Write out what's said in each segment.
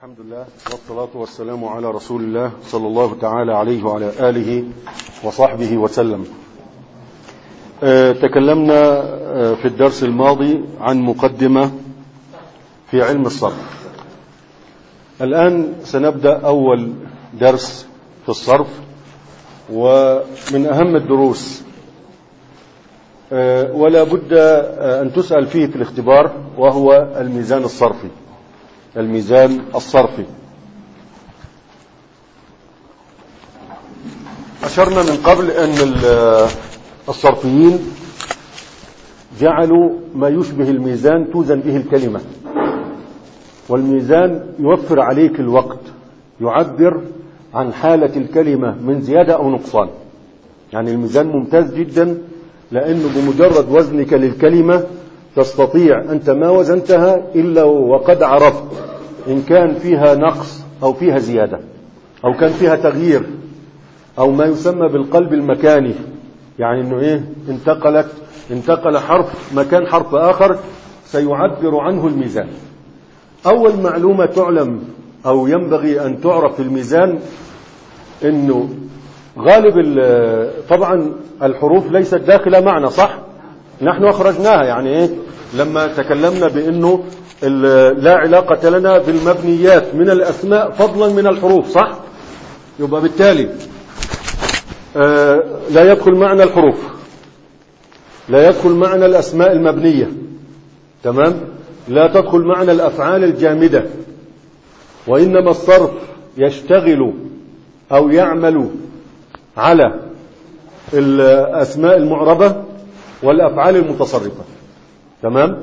الحمد لله والصلاة والسلام على رسول الله صلى الله تعالى عليه وعلى آله وصحبه وسلم آه، تكلمنا آه، في الدرس الماضي عن مقدمة في علم الصرف الآن سنبدأ أول درس في الصرف ومن أهم الدروس آه، ولا بد أن تسأل فيه في الاختبار وهو الميزان الصرفي الميزان الصرفي أشرنا من قبل أن الصرفيين جعلوا ما يشبه الميزان توزن به الكلمة والميزان يوفر عليك الوقت يعبر عن حالة الكلمة من زيادة أو نقصان يعني الميزان ممتاز جدا لأنه بمجرد وزنك للكلمة تستطيع أنت ما وزنتها إلا وقد عرفت إن كان فيها نقص أو فيها زيادة أو كان فيها تغيير أو ما يسمى بالقلب المكاني يعني أنه إيه انتقلت انتقل حرف مكان حرف آخر سيعبر عنه الميزان أول معلومة تعلم أو ينبغي أن تعرف في الميزان أنه غالب طبعا الحروف ليست داخلة معنى صح نحن أخرجناها يعني إيه لما تكلمنا بأنه لا علاقة لنا بالمبنيات من الأسماء فضلا من الحروف صح يبقى بالتالي آه لا يدخل معنى الحروف لا يدخل معنى الأسماء المبنية تمام لا تدخل معنى الأفعال الجامدة وإنما الصرف يشتغل أو يعمل على الأسماء المعربة والأفعال المتصرفة تمام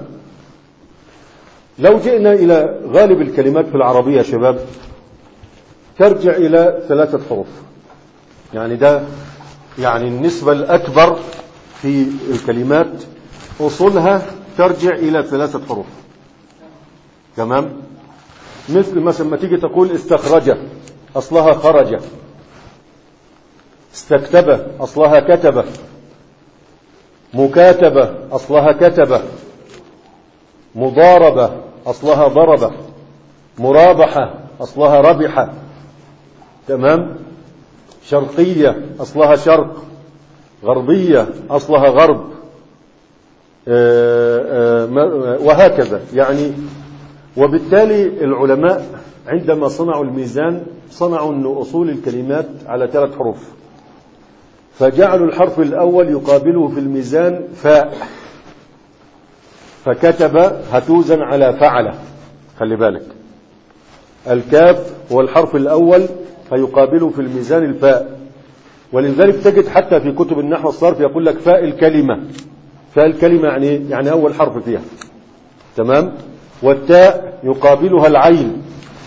لو جئنا إلى غالب الكلمات في العربية يا شباب ترجع إلى ثلاثة حروف يعني ده يعني النسبة الأكبر في الكلمات أصولها ترجع إلى ثلاثة حروف تمام مثل مثلا ما تيجي تقول استخرج أصلها خرج استكتب أصلها كتب مكاتبة أصلها كتب مضاربة أصلها ضرب مرابحة أصلها ربح تمام شرقية أصلها شرق غربية أصلها غرب وهكذا يعني وبالتالي العلماء عندما صنعوا الميزان صنعوا أن أصول الكلمات على ثلاث حروف فجعلوا الحرف الأول يقابله في الميزان فاء فكتب هتوزن على فعل خلي بالك الكاف هو الحرف الأول فيقابله في الميزان الفاء ولذلك تجد حتى في كتب النحو والصرف يقول لك فاء الكلمة فاء الكلمة يعني يعني أول حرف فيها تمام والتاء يقابلها العين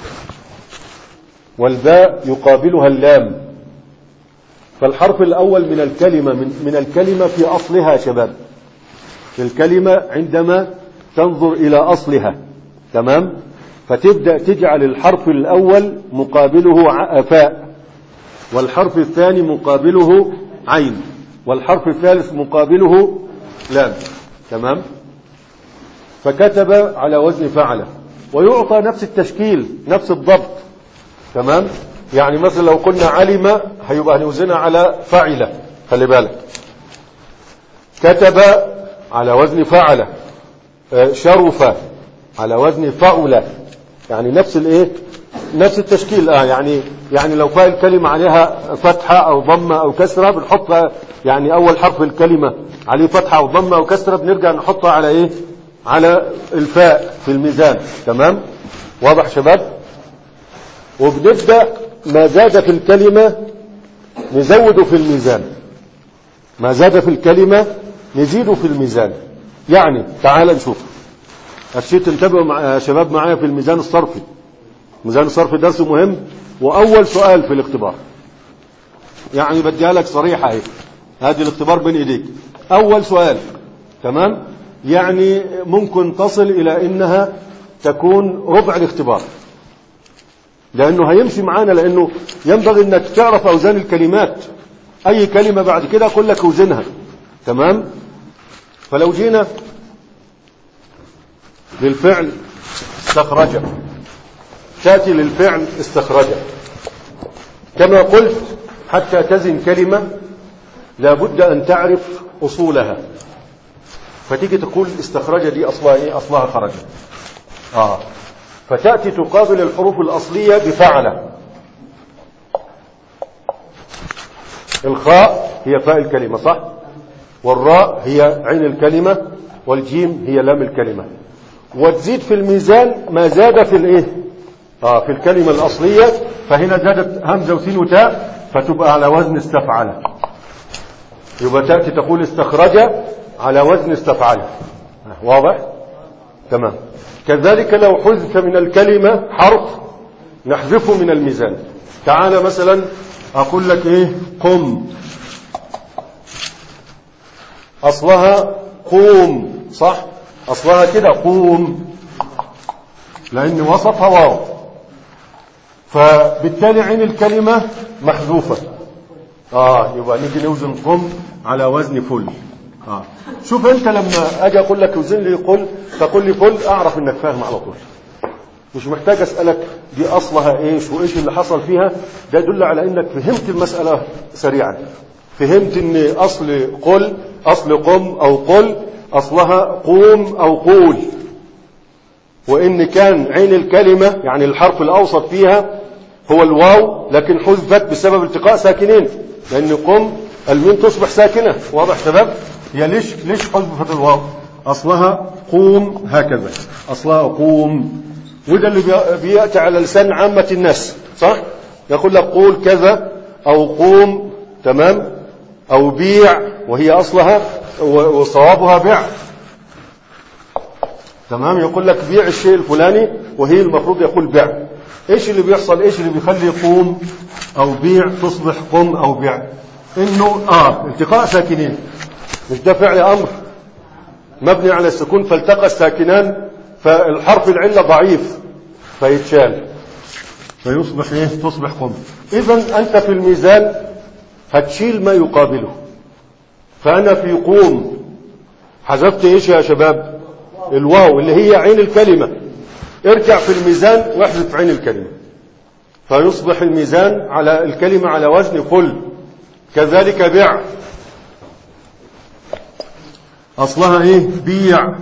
والباء يقابلها اللام فالحرف الأول من الكلمة من, من الكلمة في أصلها شباب في الكلمة عندما تنظر إلى أصلها تمام فتبدأ تجعل الحرف الأول مقابله فاء والحرف الثاني مقابله عين والحرف الثالث مقابله لام تمام فكتب على وزن فعل ويعطى نفس التشكيل نفس الضبط تمام يعني مثلا لو قلنا علم هيبقى هنوزنها على فعل خلي بالك كتب على وزن فعل شرف على وزن فعل يعني نفس الايه نفس التشكيل اه يعني يعني لو فاء الكلمه عليها فتحه او ضمه او كسره بنحط يعني اول حرف الكلمه عليه فتحه او ضمه او كسره بنرجع نحطها على ايه على الفاء في الميزان تمام واضح شباب وبنبدا ما زاد في الكلمه نزوده في الميزان ما زاد في الكلمه نزيده في الميزان يعني تعال نشوف الشيء تنتبهوا مع يا شباب معايا في الميزان الصرفي ميزان الصرفي درس مهم واول سؤال في الاختبار يعني بديها لك صريحه اهي هذه الاختبار بين ايديك اول سؤال تمام يعني ممكن تصل الى انها تكون ربع الاختبار لانه هيمشي معانا لانه ينبغي انك تعرف اوزان الكلمات اي كلمه بعد كده اقول لك اوزنها تمام فلو جينا للفعل استخرج تأتي للفعل استخرجه كما قلت حتى تزن كلمة لابد أن تعرف أصولها فتيجي تقول استخرج دي أصلها إيه أصلها خرج آه فتأتي تقابل الحروف الأصلية بفعل الخاء هي فاء الكلمة صح والراء هي عين الكلمة والجيم هي لام الكلمة وتزيد في الميزان ما زاد في الايه اه في الكلمة الأصلية فهنا زادت همزة وسين وتاء فتبقى على وزن استفعل يبقى تأتي تقول استخرج على وزن استفعل واضح تمام كذلك لو حذف من الكلمة حرف نحذفه من الميزان تعال مثلا أقول لك إيه قم أصلها قوم صح أصلها كده قوم لأن وسطها واو فبالتالي عين الكلمة محذوفة آه يبقى نيجي نوزن قم على وزن فل آه. شوف أنت لما أجي أقول لك وزن لي قل تقول لي فل أعرف إنك فاهم على طول مش محتاج أسألك دي أصلها إيش وإيش اللي حصل فيها ده يدل على إنك فهمت المسألة سريعا فهمت إن أصل قل أصل قم أو قل أصلها قوم أو قول وإن كان عين الكلمة يعني الحرف الأوسط فيها هو الواو لكن حذفت بسبب التقاء ساكنين لأن قم الميم تصبح ساكنة واضح شباب هي ليش ليش حذفت الواو أصلها قوم هكذا أصلها قوم وده اللي بيأتي على لسان عامة الناس صح يقول لك قول كذا أو قوم تمام أو بيع وهي أصلها وصوابها بيع تمام يقول لك بيع الشيء الفلاني وهي المفروض يقول بيع ايش اللي بيحصل ايش اللي بيخلي قوم او بيع تصبح قم او بيع انه اه التقاء ساكنين مش ده فعل امر مبني على السكون فالتقى الساكنان فالحرف العلة ضعيف فيتشال فيصبح ايه تصبح قم اذا انت في الميزان هتشيل ما يقابله فانا في قوم حذفت ايش يا شباب الواو اللي هي عين الكلمة ارجع في الميزان واحذف عين الكلمة فيصبح الميزان على الكلمة على وزن فل كذلك بيع أصلها إيه بيع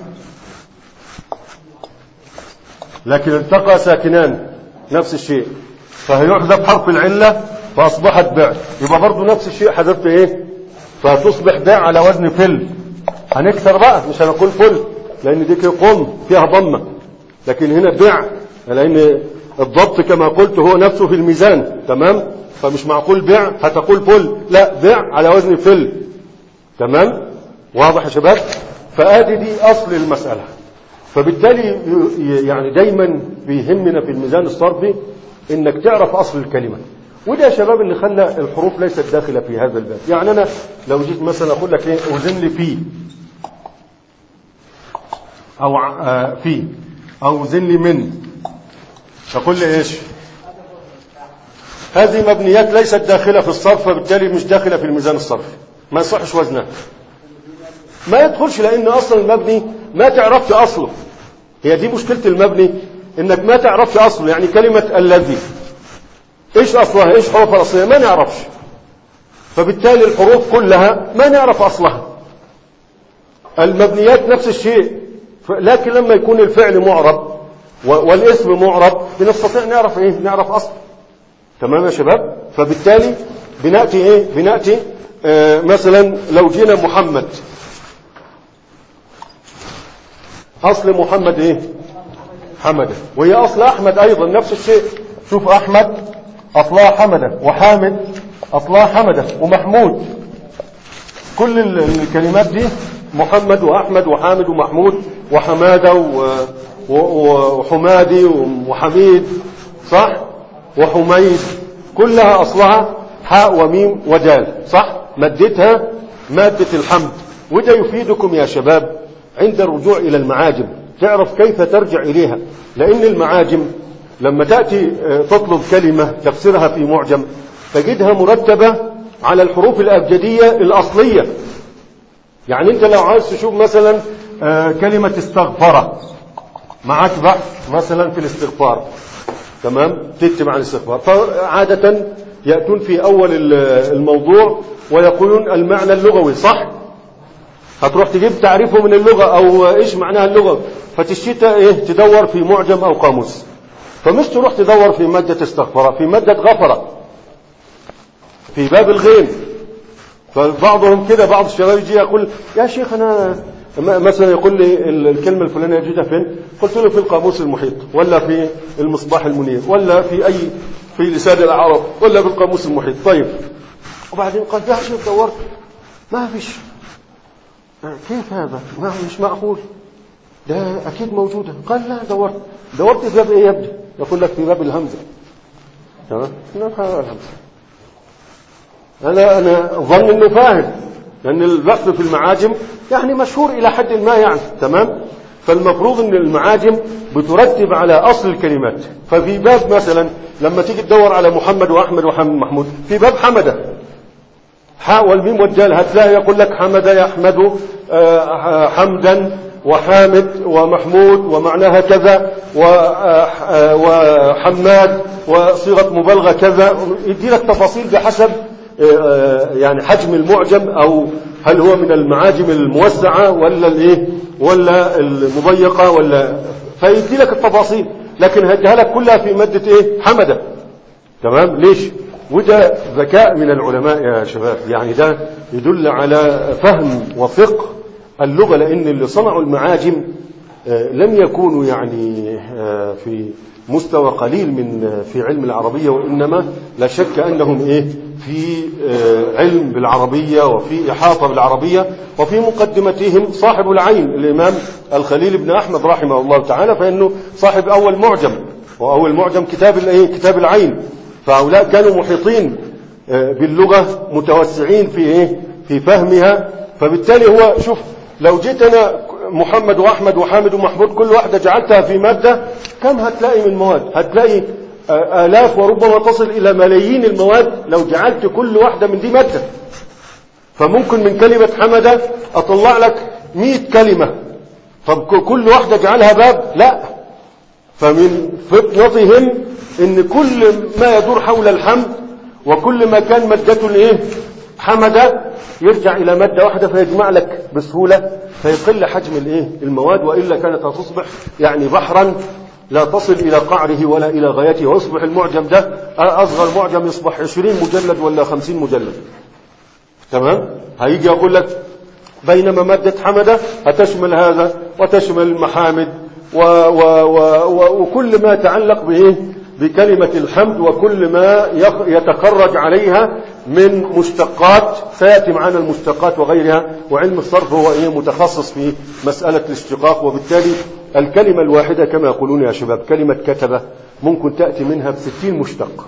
لكن التقى ساكنان نفس الشيء فهيحذف حرف العلة فأصبحت بيع يبقى برضو نفس الشيء حذفت إيه فتصبح بيع على وزن فل هنكسر بقى مش هنقول فل لأن دي قم فيها ضمة لكن هنا بيع لأن الضبط كما قلت هو نفسه في الميزان تمام فمش معقول بيع هتقول فل لا بيع على وزن فل تمام واضح يا شباب فآدي دي أصل المسألة فبالتالي يعني دايما بيهمنا في الميزان الصرفي انك تعرف اصل الكلمة وده يا شباب اللي خلى الحروف ليست داخلة في هذا الباب يعني انا لو جيت مثلا اقول لك ايه اوزن لي في او آه في او اوزن لي من تقول لي ايش هذه مبنيات ليست داخلة في الصرف فبالتالي مش داخلة في الميزان الصرفي ما يصحش وزنها ما يدخلش لان اصلا المبني ما تعرفش اصله هي دي مشكلة المبني انك ما تعرفش اصله يعني كلمة الذي ايش اصلها ايش حروفها الاصلية ما نعرفش فبالتالي الحروف كلها ما نعرف اصلها المبنيات نفس الشيء لكن لما يكون الفعل معرب والاسم معرب بنستطيع نعرف ايه نعرف اصله تمام يا شباب فبالتالي بناتي ايه بناتي آه مثلا لو جينا محمد أصل محمد إيه حمدة وهي أصل أحمد أيضا نفس الشيء شوف أحمد أصلها حمدة وحامد أصلها حمدة ومحمود كل الكلمات دي محمد وأحمد وحامد ومحمود وحمادة وحمادي وحميد صح وحميد كلها أصلها حاء وميم ودال صح مادتها مادة الحمد وده يفيدكم يا شباب عند الرجوع إلى المعاجم تعرف كيف ترجع إليها لأن المعاجم لما تأتي تطلب كلمة تفسيرها في معجم تجدها مرتبة على الحروف الأبجدية الأصلية يعني أنت لو عايز تشوف مثلا كلمة استغفر معك بحث مثلا في الاستغفار تمام تكتب عن الاستغفار فعادة يأتون في أول الموضوع ويقولون المعنى اللغوي صح هتروح تجيب تعريفه من اللغة أو إيش معناها اللغة فتشتى إيه تدور في معجم أو قاموس فمش تروح تدور في مادة استغفر في مادة غفر في باب الغين فبعضهم كده بعض الشباب يجي يقول يا شيخ أنا مثلا يقول لي الكلمة الفلانية يجدها فين قلت له في القاموس المحيط ولا في المصباح المنير ولا في أي في لسان العرب ولا في القاموس المحيط طيب وبعدين قال يا شيخ دورت ما فيش كيف هذا ما مش معقول ده أكيد موجودة قال لا دورت دورت في باب إيه يبدو يقول لك في باب الهمزة تمام نعم الهمزة أنا أنا ظن إنه فاهم لأن البحث في المعاجم يعني مشهور إلى حد ما يعني تمام فالمفروض ان المعاجم بترتب على اصل الكلمات ففي باب مثلا لما تيجي تدور على محمد واحمد وحمد محمود في باب حمده حاء والميم والدال هتلاقي يقول لك حمد يحمد حمدا وحامد ومحمود ومعناها كذا وحماد وصيغه مبالغه كذا يدي لك تفاصيل بحسب يعني حجم المعجم او هل هو من المعاجم الموسعة ولا الايه ولا المضيقة ولا فيدي لك التفاصيل لكن هديها لك كلها في مادة ايه حمدة تمام ليش وده ذكاء من العلماء يا شباب يعني ده يدل على فهم وفقه اللغة لأن اللي صنعوا المعاجم لم يكونوا يعني في مستوى قليل من في علم العربية وإنما لا شك أنهم إيه في علم بالعربية وفي إحاطة بالعربية وفي مقدمتهم صاحب العين الإمام الخليل بن أحمد رحمه الله تعالى فإنه صاحب أول معجم وأول معجم كتاب الإيه كتاب العين فهؤلاء كانوا محيطين باللغة متوسعين في إيه في فهمها فبالتالي هو شوف لو جيت أنا محمد وأحمد وحامد ومحمود كل واحدة جعلتها في مادة كم هتلاقي من مواد هتلاقي آلاف وربما تصل إلى ملايين المواد لو جعلت كل واحدة من دي مادة فممكن من كلمة حمدة أطلع لك مئة كلمة طب كل واحدة جعلها باب لا فمن فطنتهم ان كل ما يدور حول الحمد وكل ما كان مادته الايه حمدة يرجع الى مادة واحدة فيجمع لك بسهولة فيقل حجم الايه المواد والا كانت هتصبح يعني بحرا لا تصل إلى قعره ولا إلى غايته ويصبح المعجم ده أصغر معجم يصبح 20 مجلد ولا 50 مجلد تمام هيجي يقول لك بينما مادة حمدة هتشمل هذا وتشمل المحامد و و و و وكل ما يتعلق بإيه بكلمة الحمد وكل ما يتخرج عليها من مشتقات سيأتي معنا المشتقات وغيرها وعلم الصرف هو إيه متخصص في مسألة الاشتقاق وبالتالي الكلمة الواحدة كما يقولون يا شباب كلمة كتبة ممكن تأتي منها بستين مشتق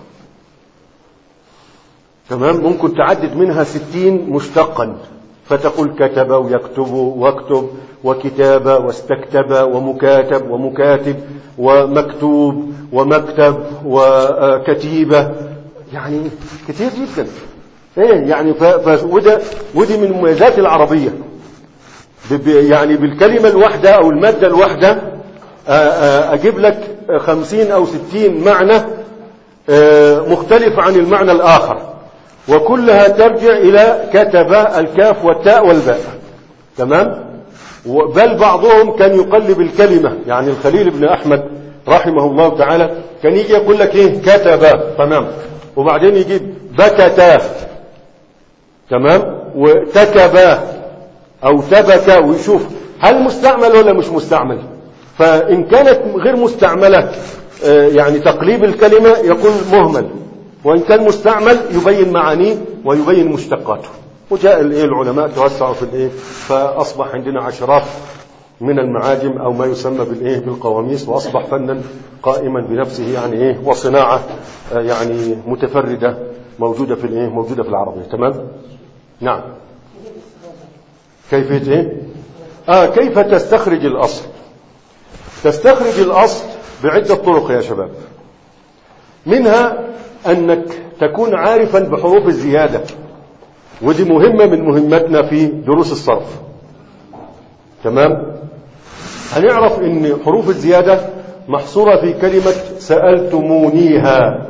تمام ممكن تعدد منها ستين مشتقا فتقول كتب ويكتب واكتب وكتاب واستكتب ومكاتب ومكاتب ومكتوب ومكتب وكتيبة يعني كتير جدا ايه يعني وده ودي من مميزات العربية يعني بالكلمة الواحدة أو المادة الواحدة أجيب لك خمسين أو ستين معنى مختلف عن المعنى الآخر وكلها ترجع إلى كتب الكاف والتاء والباء تمام بل بعضهم كان يقلب الكلمة يعني الخليل بن أحمد رحمه الله تعالى كان يجي يقول لك إيه كتب تمام وبعدين يجيب بكتا تمام وتكبا أو تبك ويشوف هل مستعمل ولا مش مستعمل فإن كانت غير مستعملة يعني تقليب الكلمة يقول مهمل وإن كان مستعمل يبين معانيه ويبين مشتقاته وجاء العلماء توسعوا في الايه فأصبح عندنا عشرات من المعاجم أو ما يسمى بالايه بالقواميس وأصبح فنا قائما بنفسه يعني ايه وصناعة يعني متفردة موجودة في الايه موجودة في العربية تمام نعم كيفية ايه آه كيف تستخرج الأصل تستخرج الأصل بعدة طرق يا شباب منها أنك تكون عارفا بحروف الزيادة ودي مهمة من مهمتنا في دروس الصرف تمام هنعرف ان حروف الزيادة محصورة في كلمة سألتمونيها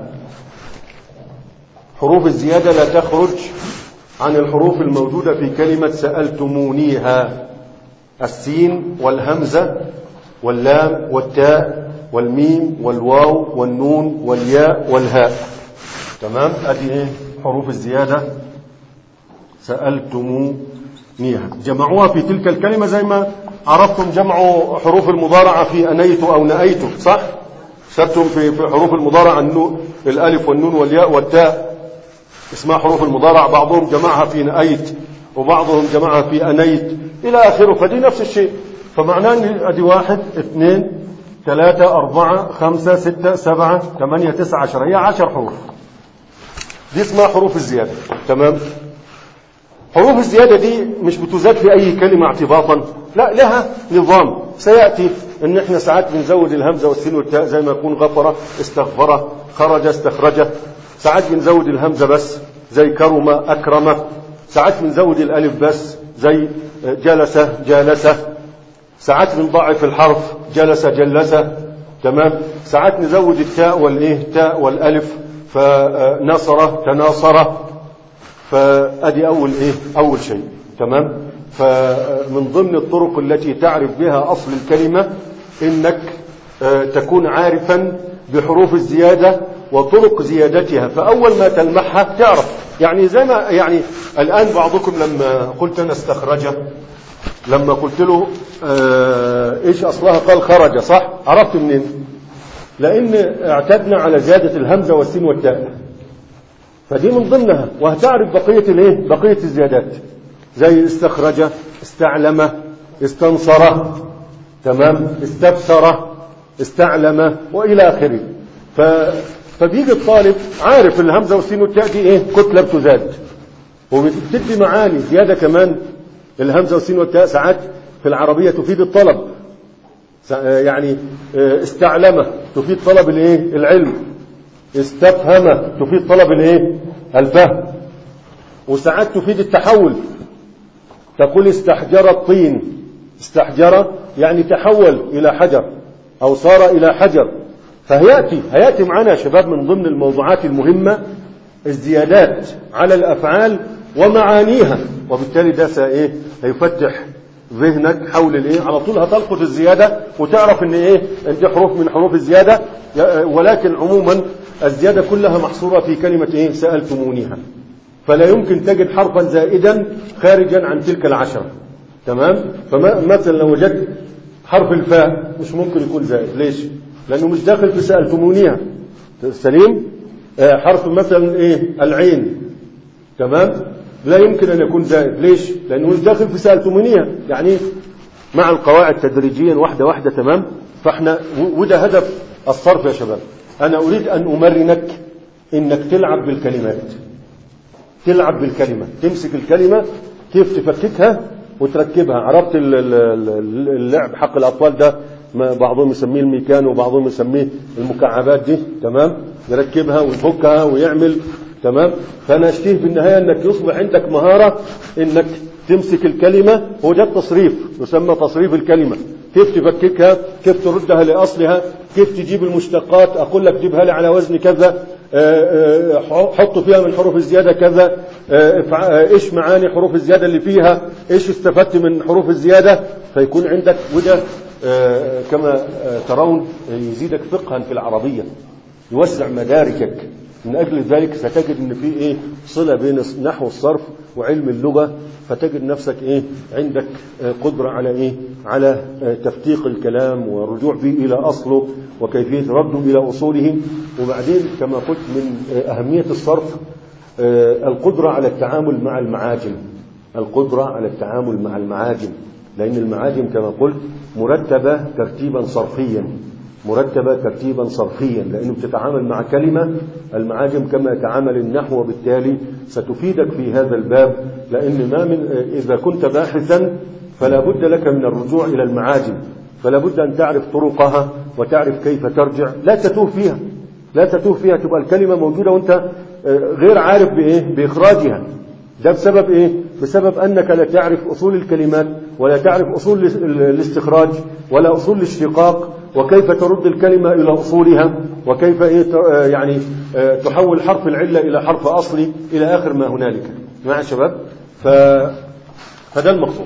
حروف الزيادة لا تخرج عن الحروف الموجودة في كلمة سألتمونيها السين والهمزة واللام والتاء والميم والواو والنون والياء والهاء تمام ادي ايه حروف الزيادة سألتمونيها جمعوها في تلك الكلمة زي ما عرفتم جمع حروف المضارعة في أنيت أو نأيت صح سبتم في حروف المضارعة النون الألف والنون والياء والتاء اسمها حروف المضارع بعضهم جمعها في نأيت وبعضهم جمعها في أنيت إلى آخره فدي نفس الشيء فمعناه أن أدي واحد اثنين ثلاثة أربعة خمسة ستة سبعة ثمانية تسعة عشر هي عشر حروف دي اسمها حروف الزيادة تمام حروف الزيادة دي مش بتزاد في أي كلمة اعتباطا لا لها نظام سيأتي ان احنا ساعات بنزود الهمزة والسين والتاء زي ما يكون غفر استغفر خرج استخرج ساعات بنزود الهمزة بس زي كرم أكرم ساعات بنزود الألف بس زي جلس جالس ساعات بنضعف الحرف جلس جلس تمام ساعات نزود التاء والايه التاء والالف فنصر تناصر فادي اول ايه اول شيء تمام فمن ضمن الطرق التي تعرف بها اصل الكلمه انك تكون عارفا بحروف الزياده وطرق زيادتها فاول ما تلمحها تعرف يعني زي ما يعني الان بعضكم لما قلت انا استخرجه لما قلت له آه ايش اصلها قال خرج صح عرفت منين لان اعتدنا على زياده الهمزه والسين والتاء فدي من ضمنها وهتعرف بقيه الايه بقيه الزيادات زي استخرج استعلم استنصر تمام استبصر استعلم والى اخره ف فبيجي الطالب عارف الهمزه والسين والتاء دي ايه كتله بتزاد وبتدي معاني زياده كمان الهمزة والسين والتاء ساعات في العربية تفيد الطلب يعني استعلم تفيد طلب الايه العلم استفهم تفيد طلب الايه الفهم وساعات تفيد التحول تقول استحجر الطين استحجر يعني تحول الى حجر او صار الى حجر فهياتي هياتي معنا يا شباب من ضمن الموضوعات المهمه الزيادات على الافعال ومعانيها وبالتالي ده ايه هيفتح ذهنك حول الايه على طول هتلقط الزياده وتعرف ان ايه ان دي حروف من حروف الزياده ولكن عموما الزياده كلها محصوره في كلمه ايه سالتمونيها فلا يمكن تجد حرفا زائدا خارجا عن تلك العشره تمام فمثلا لو وجدت حرف الفاء مش ممكن يكون زائد ليش لانه مش داخل في سالتمونيها سليم حرف مثلا ايه العين تمام لا يمكن أن يكون زائد ليش لأنه مش داخل في سألتمونية يعني مع القواعد تدريجيا واحدة واحدة تمام فاحنا وده هدف الصرف يا شباب أنا أريد أن أمرنك إنك تلعب بالكلمات تلعب بالكلمة تمسك الكلمة كيف تفككها وتركبها عرفت اللعب حق الأطفال ده ما بعضهم يسميه الميكان وبعضهم يسميه المكعبات دي تمام يركبها ويفكها ويعمل تمام فانا اشتهي في النهايه انك يصبح عندك مهاره انك تمسك الكلمه هو ده التصريف يسمى تصريف الكلمه كيف تفككها كيف تردها لاصلها كيف تجيب المشتقات اقول لك جيبها لي على وزن كذا حط فيها من حروف الزياده كذا ايش معاني حروف الزياده اللي فيها ايش استفدت من حروف الزياده فيكون عندك وده كما ترون يزيدك فقها في العربيه يوسع مداركك من أجل ذلك ستجد أن في إيه صلة بين نحو الصرف وعلم اللغة فتجد نفسك إيه عندك قدرة على إيه على تفتيق الكلام والرجوع به إلى أصله وكيفية رده إلى أصوله وبعدين كما قلت من أهمية الصرف القدرة على التعامل مع المعاجم القدرة على التعامل مع المعاجم لأن المعاجم كما قلت مرتبة ترتيبا صرفيا مرتبة ترتيبا صرفيا لأنه بتتعامل مع كلمة المعاجم كما يتعامل النحو وبالتالي ستفيدك في هذا الباب لأن ما من إذا كنت باحثا فلا بد لك من الرجوع إلى المعاجم فلا بد أن تعرف طرقها وتعرف كيف ترجع لا تتوه فيها لا تتوه فيها تبقى الكلمة موجودة وأنت غير عارف بإيه بإخراجها ده بسبب إيه بسبب أنك لا تعرف أصول الكلمات ولا تعرف أصول الاستخراج ولا أصول الاشتقاق وكيف ترد الكلمة إلى أصولها وكيف إيه يعني تحول حرف العلة إلى حرف أصلي إلى آخر ما هنالك مع شباب ف... فده المقصود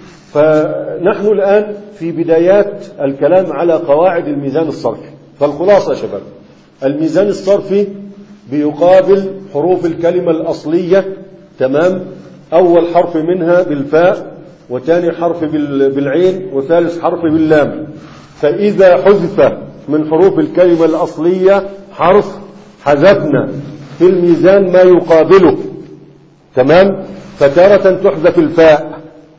فنحن الآن في بدايات الكلام على قواعد الميزان الصرفي فالخلاصة يا شباب الميزان الصرفي بيقابل حروف الكلمة الأصلية تمام أول حرف منها بالفاء وثاني حرف بالعين وثالث حرف باللام فإذا حذف من حروف الكلمة الأصلية حرف حذفنا في الميزان ما يقابله تمام فتارة تحذف الفاء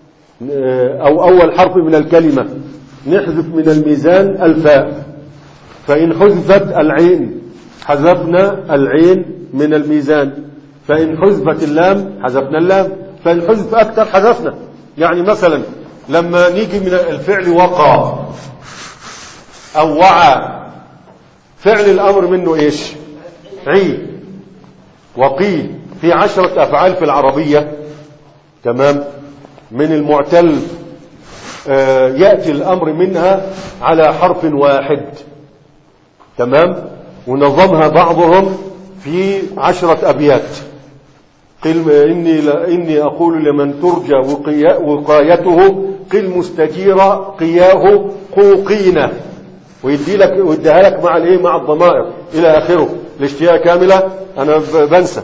أو أول حرف من الكلمة نحذف من الميزان الفاء فإن حذفت العين حذفنا العين من الميزان فإن حذفت اللام حذفنا اللام فإن حذف أكثر حذفنا يعني مثلا لما نيجي من الفعل وقع أو وعى فعل الأمر منه إيش عي وقي في عشرة أفعال في العربية تمام من المعتل آه يأتي الأمر منها على حرف واحد تمام ونظمها بعضهم في عشرة أبيات قل إني, إني أقول لمن ترجى وقايته قل مستجير قياه قوقينا ويدي لك ويديها لك مع الايه مع الضمائر الى اخره الاشتياء كامله انا بنسى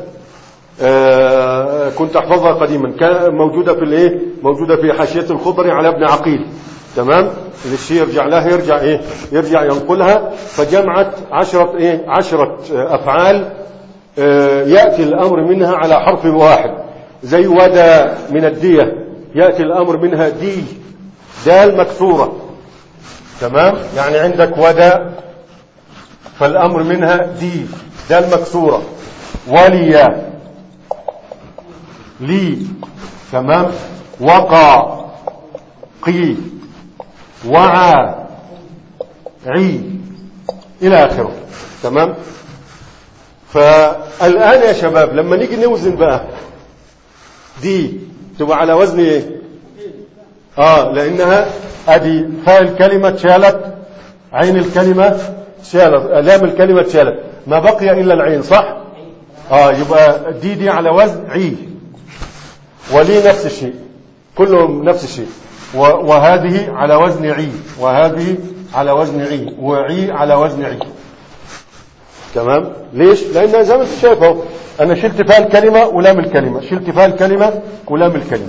آه كنت احفظها قديما كان موجوده في الايه موجوده في حاشيه الخضري على ابن عقيل تمام الشيء يرجع لها يرجع ايه يرجع ينقلها فجمعت عشرة ايه عشرة افعال آه يأتي الامر منها على حرف واحد زي ودا من الدية يأتي الامر منها دي دال مكسورة تمام يعني عندك ودا فالامر منها دي دال مكسورة وليا لي تمام وقع قي وعى عي إلى آخره تمام فالآن يا شباب لما نيجي نوزن بقى دي تبقى على وزن ايه اه لانها ادي فاء الكلمة اتشالت عين الكلمة اتشالت لام الكلمة اتشالت ما بقي الا العين صح اه يبقى دي دي على وزن عي ولي نفس الشيء كلهم نفس الشيء وهذه على وزن عي وهذه على وزن عي وعي على وزن عي تمام ليش لان زي ما انت شايف اهو انا شلت فيها الكلمه ولام الكلمه شلت فيها الكلمه ولام الكلمه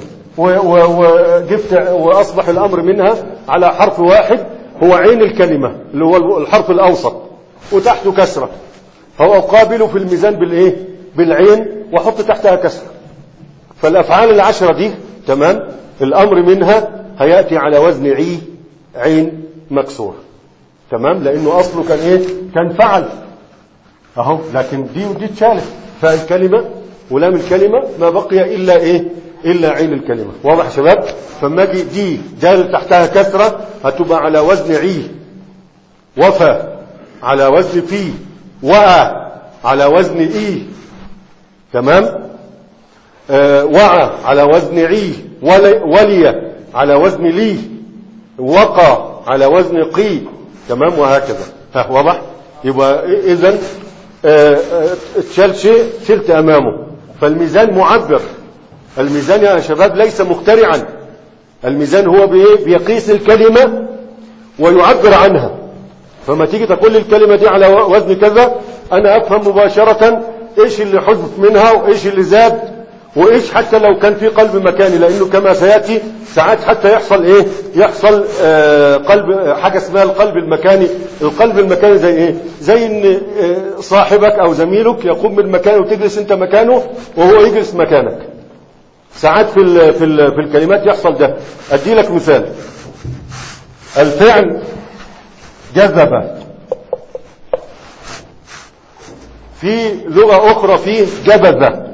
وجبت واصبح الامر منها على حرف واحد هو عين الكلمه اللي هو الحرف الاوسط وتحته كسره فهو اقابله في الميزان بالايه بالعين واحط تحتها كسره فالافعال العشره دي تمام الامر منها هياتي على وزن عي عين مكسور تمام لانه اصله كان ايه كان فعل اهو لكن دي ودي اتشالت فالكلمه ولام الكلمه ما بقي الا ايه الا عين الكلمه واضح يا شباب فما اجي دي دال تحتها كسره هتبقى على وزن عي وفى على وزن في وأ على وزن اي تمام آه وعى على وزن عي ولي, ولي على وزن لي وقى على وزن قي تمام وهكذا ها واضح يبقى اذا اتشال شيء شلت امامه فالميزان معبر الميزان يا شباب ليس مخترعا الميزان هو بايه بيقيس الكلمة ويعبر عنها فما تيجي تقول لي الكلمة دي على وزن كذا انا افهم مباشرة ايش اللي حذف منها وايش اللي زاد وايش حتى لو كان في قلب مكاني لانه كما سياتي ساعات حتى يحصل ايه يحصل آه قلب حاجه اسمها القلب المكاني القلب المكاني زي ايه زي ان آه صاحبك او زميلك يقوم من مكانه وتجلس انت مكانه وهو يجلس مكانك ساعات في ال في ال في الكلمات يحصل ده ادي لك مثال الفعل جذب في لغه اخرى فيه جبذ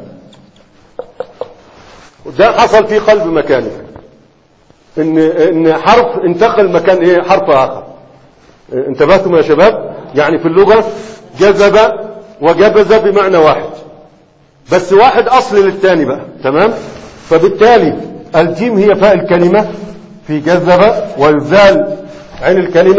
ده حصل في قلب مكانه ان ان حرف انتقل مكان ايه حرف اخر انتبهتم يا شباب يعني في اللغه جذب وجبذ بمعنى واحد بس واحد اصل للثاني بقى تمام فبالتالي الجيم هي فاء الكلمه في جذب والذال عين الكلمه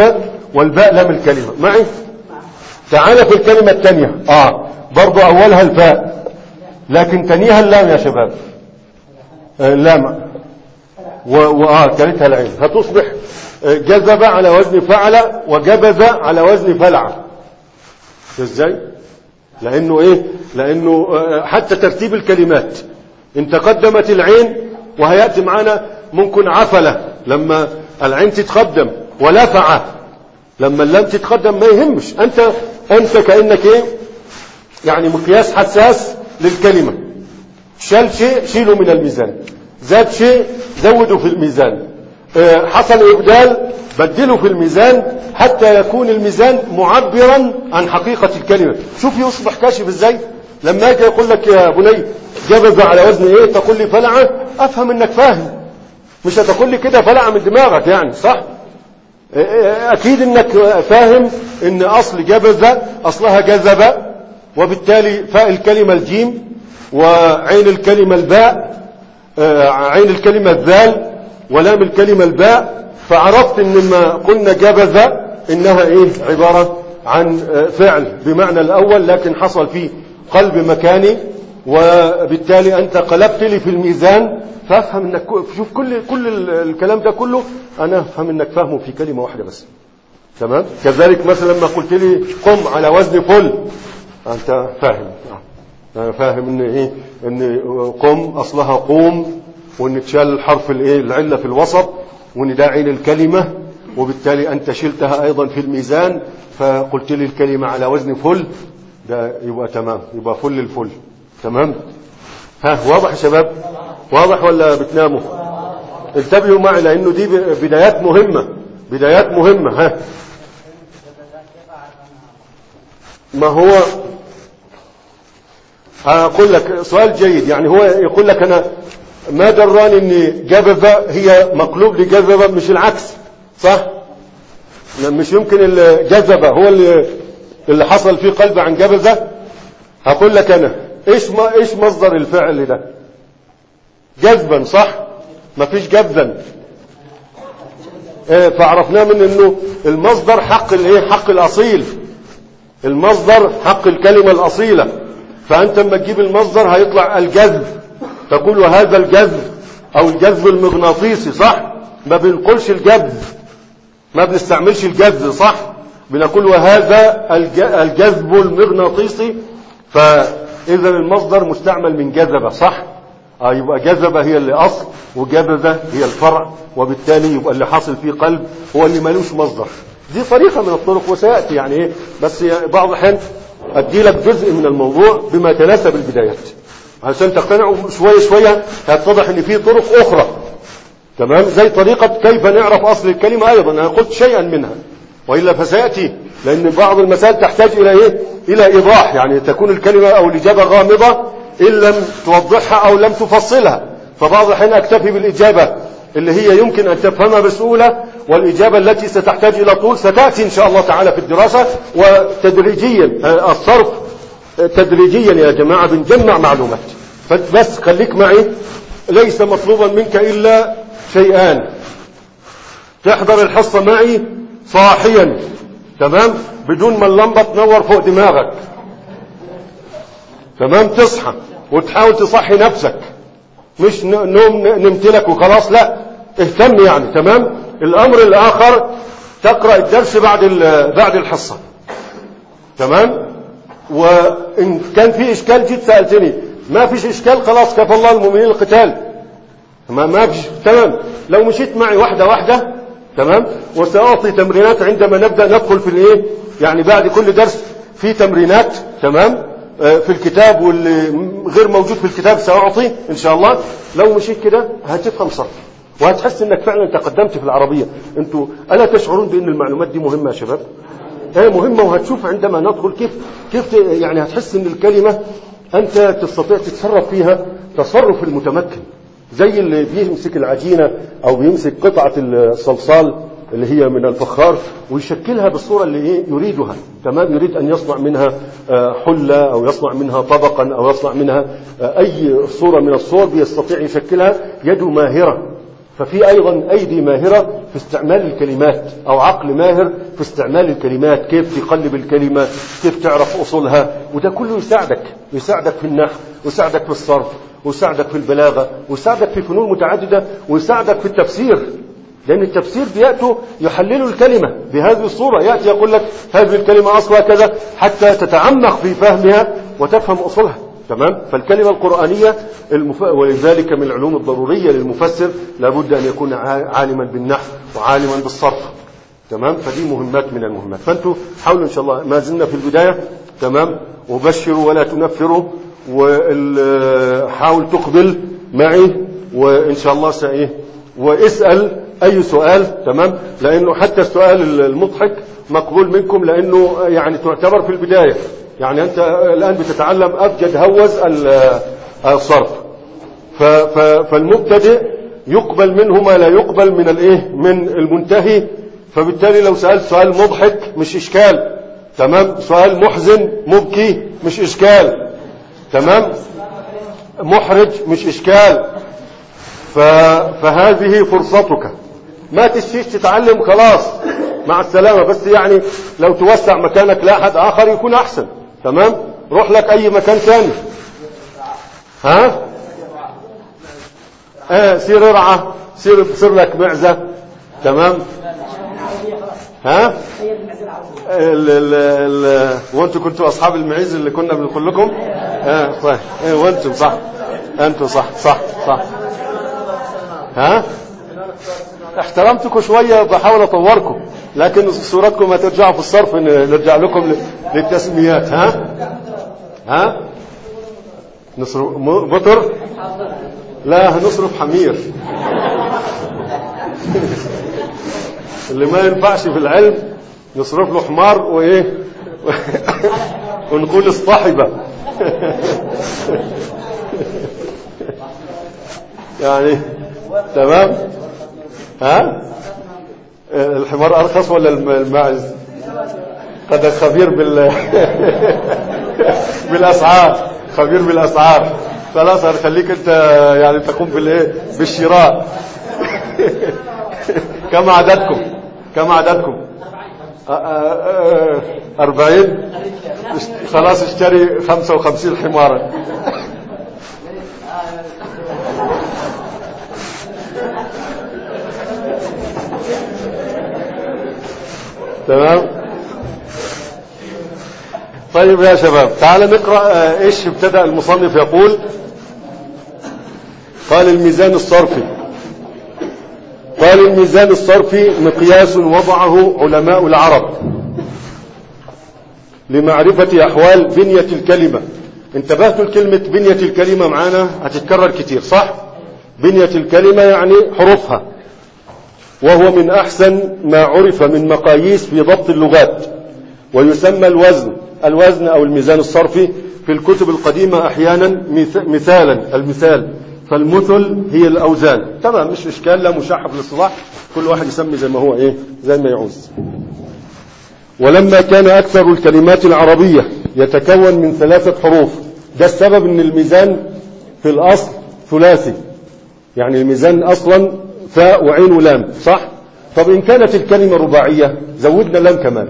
والباء لام الكلمة معي تعال في الكلمة الثانية اه برضو اولها الفاء لكن تنيها اللام يا شباب آه اللام وآه كلتها العين هتصبح جذب على وزن فعل وجبذ على وزن فلع ازاي لانه ايه لانه حتى ترتيب الكلمات ان تقدمت العين وهياتي معانا ممكن عفله لما العين تتقدم ولفع لما اللام تتقدم ما يهمش انت انت كانك ايه يعني مقياس حساس للكلمه شال شيء شيله من الميزان زاد شيء زوده في الميزان حصل إبدال بدله في الميزان حتى يكون الميزان معبرا عن حقيقة الكلمة شوف يصبح كاشف ازاي لما اجي يقول لك يا بني جبز على وزن ايه تقول لي فلعة افهم انك فاهم مش هتقول لي كده فلعة من دماغك يعني صح اكيد انك فاهم ان اصل جبز اصلها جذب وبالتالي فاء الكلمة الجيم وعين الكلمة الباء عين الكلمة الذال ولام الكلمة الباء فعرفت ان ما قلنا جبذ انها ايه عبارة عن فعل بمعنى الاول لكن حصل فيه قلب مكاني وبالتالي انت قلبت لي في الميزان فافهم انك شوف كل كل الكلام ده كله انا افهم انك فاهمه في كلمة واحدة بس تمام كذلك مثلا لما قلت لي قم على وزن فل انت فاهم انا فاهم ان ايه ان قم اصلها قوم وان تشال الحرف الايه العله في الوسط وان ده عين الكلمه وبالتالي انت شلتها ايضا في الميزان فقلت لي الكلمه على وزن فل ده يبقى تمام يبقى فل الفل تمام ها واضح يا شباب واضح ولا بتناموا انتبهوا معي لانه دي بدايات مهمه بدايات مهمه ها ما هو أقول لك سؤال جيد يعني هو يقول لك أنا ما دراني ان جذب هي مقلوب لجذب مش العكس صح مش يمكن الجذب هو اللي اللي حصل فيه قلب عن جبذة هقول لك انا ايش ما ايش مصدر الفعل ده جذبا صح ما فيش جذا ايه فعرفناه من انه المصدر حق الايه حق الاصيل المصدر حق الكلمه الاصيله فانت لما تجيب المصدر هيطلع الجذب تقول هذا الجذب او الجذب المغناطيسي صح ما بنقولش الجذب ما بنستعملش الجذب صح بنقول وهذا الجذب المغناطيسي فاذا المصدر مستعمل من جذب صح آه يبقى جذب هي اللي اصل وجذب هي الفرع وبالتالي يبقى اللي حاصل فيه قلب هو اللي ملوش مصدر دي طريقة من الطرق وسيأتي يعني ايه بس بعض الحين ادي لك جزء من الموضوع بما يتناسب البدايات عشان تقتنعوا شوية شوية هيتضح ان في طرق اخرى تمام زي طريقة كيف نعرف اصل الكلمة ايضا انا قلت شيئا منها وإلا فسيأتي لأن بعض المسائل تحتاج إلى إيه؟ إلى إيضاح يعني تكون الكلمة أو الإجابة غامضة إن لم توضحها أو لم تفصلها فبعض الأحيان أكتفي بالإجابة اللي هي يمكن أن تفهمها بسهولة والإجابة التي ستحتاج إلى طول ستأتي إن شاء الله تعالى في الدراسة وتدريجيا الصرف تدريجيا يا جماعة بنجمع معلومات فبس خليك معي ليس مطلوبا منك إلا شيئان تحضر الحصة معي صاحيا تمام بدون ما اللمبة تنور فوق دماغك تمام تصحى وتحاول تصحي نفسك مش نوم نمت لك وخلاص لا اهتم يعني تمام الامر الاخر تقرا الدرس بعد بعد الحصه تمام وان كان في اشكال جيت سالتني ما فيش اشكال خلاص كفى الله المؤمنين القتال ما ما فيش تمام لو مشيت معي واحده واحده تمام وساعطي تمرينات عندما نبدا ندخل في الايه يعني بعد كل درس في تمرينات تمام في الكتاب واللي غير موجود في الكتاب سأعطي إن شاء الله لو مشيت كده هتفهم صرف وهتحس انك فعلا تقدمت في العربية انتوا ألا تشعرون بأن المعلومات دي مهمة يا شباب هي مهمة وهتشوف عندما ندخل كيف كيف يعني هتحس ان الكلمة انت تستطيع تتصرف فيها تصرف المتمكن زي اللي بيمسك العجينة او بيمسك قطعة الصلصال اللي هي من الفخار ويشكلها بالصورة اللي إيه يريدها تمام يريد أن يصنع منها حلة أو يصنع منها طبقا أو يصنع منها أي صورة من الصور بيستطيع يشكلها يده ماهرة ففي أيضا أيدي ماهرة في استعمال الكلمات أو عقل ماهر في استعمال الكلمات كيف تقلب الكلمة كيف تعرف أصولها وده كله يساعدك يساعدك في النحو ويساعدك في الصرف ويساعدك في البلاغة ويساعدك في فنون متعددة ويساعدك في التفسير لأن التفسير بيأتوا يحللوا الكلمة بهذه الصورة يأتي يقول لك هذه الكلمة أصلها كذا حتى تتعمق في فهمها وتفهم أصولها تمام فالكلمة القرآنية المف... ولذلك من العلوم الضرورية للمفسر لابد أن يكون عالما بالنحو وعالما بالصرف تمام فدي مهمات من المهمات فانتوا حاولوا ان شاء الله ما زلنا في البدايه تمام وبشروا ولا تنفروا وحاول تقبل معي وان شاء الله سايه واسال اي سؤال تمام لانه حتى السؤال المضحك مقبول منكم لانه يعني تعتبر في البدايه يعني انت الان بتتعلم ابجد هوز الصرف فالمبتدئ يقبل منه ما لا يقبل من الايه من المنتهي فبالتالي لو سألت سؤال مضحك مش إشكال تمام سؤال محزن مبكي مش إشكال تمام محرج مش إشكال ف... فهذه فرصتك ما تشتيش تتعلم خلاص مع السلامة بس يعني لو توسع مكانك لأحد آخر يكون أحسن تمام روح لك أي مكان ثاني ها آه سير ارعى سير سير لك معزة تمام ها ال ال ال وانتم كنتوا اصحاب المعيز اللي كنا بنقول لكم اه طيب ايه وانتم صح انتم صح صح صح ها احترمتكم شويه بحاول اطوركم لكن صورتكم ما ترجعوا في الصرف نرجع لكم للتسميات ها ها نصرف بطر لا هنصرف حمير اللي ما ينفعش في العلم نصرف له حمار وايه ونقول اصطحبه يعني تمام ها الحمار ارخص ولا الماعز قد خبير بال بالاسعار خبير بالاسعار خلاص هنخليك انت يعني تقوم بالايه بالشراء كم عددكم كم عددكم أربعين خلاص اشتري خمسة وخمسين حمارا تمام طيب يا شباب تعال نقرأ ايش ابتدأ المصنف يقول قال الميزان الصرفي قال الميزان الصرفي مقياس وضعه علماء العرب لمعرفة أحوال بنية الكلمة انتبهتوا لكلمة بنية الكلمة معانا هتتكرر كتير صح بنية الكلمة يعني حروفها وهو من أحسن ما عرف من مقاييس في ضبط اللغات ويسمى الوزن الوزن أو الميزان الصرفي في الكتب القديمة أحيانا مثالا المثال فالمثل هي الأوزان تمام مش إشكال لا مشحف للصلاح كل واحد يسمي زي ما هو إيه زي ما يعوز ولما كان أكثر الكلمات العربية يتكون من ثلاثة حروف ده السبب أن الميزان في الأصل ثلاثي يعني الميزان أصلا فاء وعين ولام صح طب إن كانت الكلمة رباعية زودنا لام كمان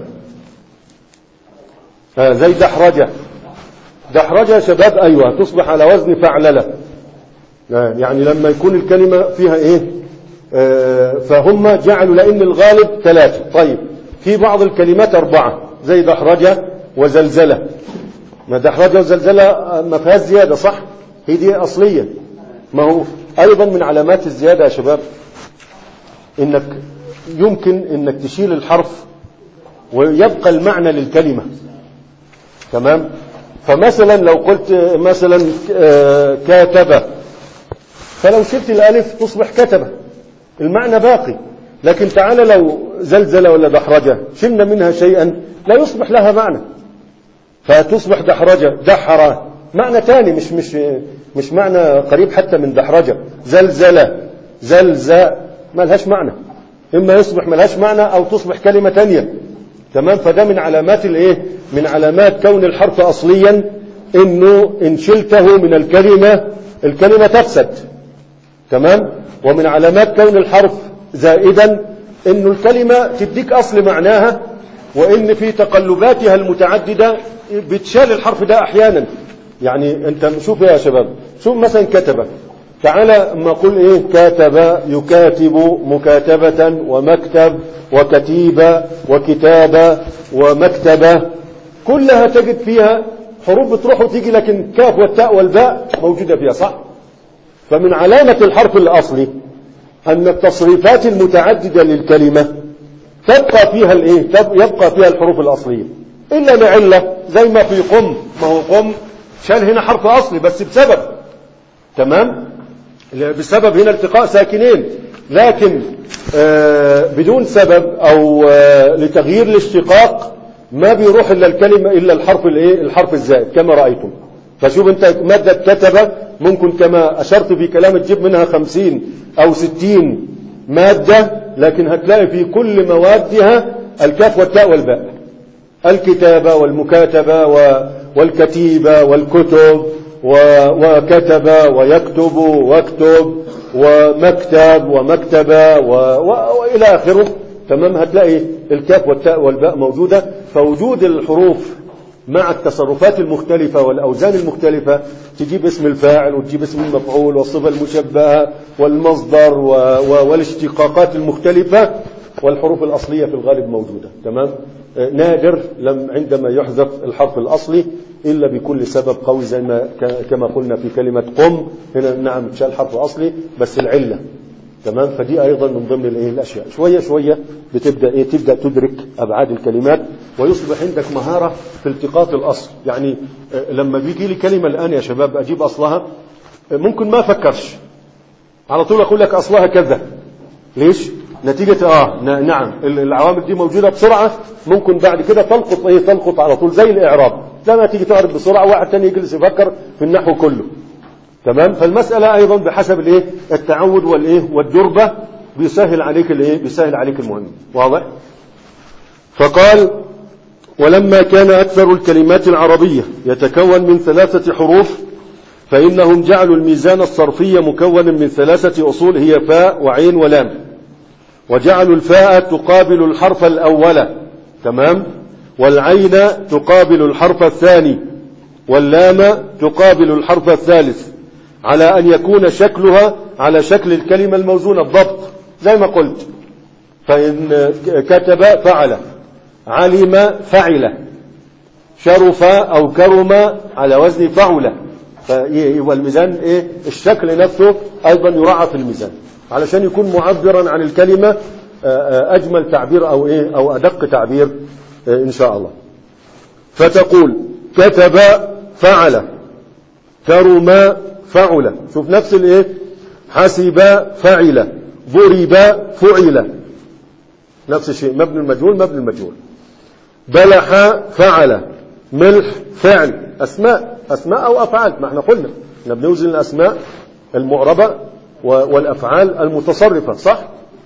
آه زي دحرجة دحرجة يا شباب أيوة تصبح على وزن فعللة آه يعني لما يكون الكلمة فيها إيه آه فهم جعلوا لأن الغالب ثلاثة طيب في بعض الكلمات أربعة زي دحرجة وزلزلة ما دحرجة وزلزلة ما فيهاش زيادة صح هي دي أصلية ما هو أيضا من علامات الزيادة يا شباب إنك يمكن إنك تشيل الحرف ويبقى المعنى للكلمة تمام فمثلا لو قلت مثلا كاتب فلو شلت الألف تصبح كتبة المعنى باقي لكن تعالى لو زلزل ولا دحرجة شلنا منها شيئا لا يصبح لها معنى فتصبح دحرجة دحرة معنى تاني مش مش مش معنى قريب حتى من دحرجة زلزلة زلزة ما لهاش معنى إما يصبح ما لهاش معنى أو تصبح كلمة تانية تمام فده من علامات الايه من علامات كون الحرف أصليا إنه إن شلته من الكلمة الكلمة تفسد تمام ومن علامات كون الحرف زائدا انه الكلمة تديك اصل معناها وان في تقلباتها المتعددة بتشال الحرف ده احيانا يعني انت شوف يا شباب شوف مثلا كتب تعالى اما اقول ايه كاتب يكاتب مكاتبة ومكتب وكتيبة وكتابة ومكتبة كلها تجد فيها حروف بتروح وتيجي لكن كاف والتاء والباء موجودة فيها صح فمن علامة الحرف الأصلي أن التصريفات المتعددة للكلمة تبقى فيها الايه يبقى فيها الحروف الأصلية إلا لعلة زي ما في قم ما هو قم شال هنا حرف أصلي بس بسبب تمام بسبب هنا التقاء ساكنين لكن آه بدون سبب أو آه لتغيير الاشتقاق ما بيروح إلا الكلمة إلا الحرف الايه الحرف الزائد كما رأيتم فشوف انت مادة كتب ممكن كما أشرت في كلام تجيب منها خمسين أو ستين مادة لكن هتلاقي في كل موادها الكاف والتاء والباء الكتابة والمكاتبة والكتيبة والكتب وكتب ويكتب واكتب ومكتب ومكتبة وإلى آخره تمام هتلاقي الكاف والتاء والباء موجودة فوجود الحروف مع التصرفات المختلفة والأوزان المختلفة تجيب اسم الفاعل وتجيب اسم المفعول والصفة المشبهة والمصدر والاشتقاقات المختلفة والحروف الأصلية في الغالب موجودة تمام نادر لم عندما يحذف الحرف الأصلي إلا بكل سبب قوي زي ما كما قلنا في كلمة قم هنا نعم تشال حرف أصلي بس العلة تمام فدي ايضا من ضمن الايه الاشياء شويه شويه بتبدا ايه تبدا تدرك ابعاد الكلمات ويصبح عندك مهاره في التقاط الاصل يعني لما بيجي لي كلمه الان يا شباب اجيب اصلها ممكن ما افكرش على طول اقول لك اصلها كذا ليش نتيجة اه نعم العوامل دي موجودة بسرعة ممكن بعد كده تلقط ايه تلقط على طول زي الاعراب لما تيجي تعرف بسرعة واحد تاني يجلس يفكر في النحو كله تمام فالمسألة أيضا بحسب الايه التعود والايه والدربة بيسهل عليك الايه بيسهل عليك المهم واضح فقال ولما كان أكثر الكلمات العربية يتكون من ثلاثة حروف فإنهم جعلوا الميزان الصرفي مكونا من ثلاثة أصول هي فاء وعين ولام وجعلوا الفاء تقابل الحرف الأول تمام والعين تقابل الحرف الثاني واللام تقابل الحرف الثالث على أن يكون شكلها على شكل الكلمة الموزونة الضبط زي ما قلت فإن كتب فعل علم فعل شرف أو كرم على وزن فعل فيبقى الميزان إيه الشكل نفسه أيضا يراعى في الميزان علشان يكون معبرا عن الكلمة أجمل تعبير أو إيه أو أدق تعبير إن شاء الله فتقول كتب فعل كرم فعل شوف نفس الايه حسب فعل ضرب فعل نفس الشيء مبني المجهول مبني المجهول بلح فعل ملح فعل اسماء اسماء او افعال ما احنا قلنا احنا بنوزن الاسماء المعربه والافعال المتصرفه صح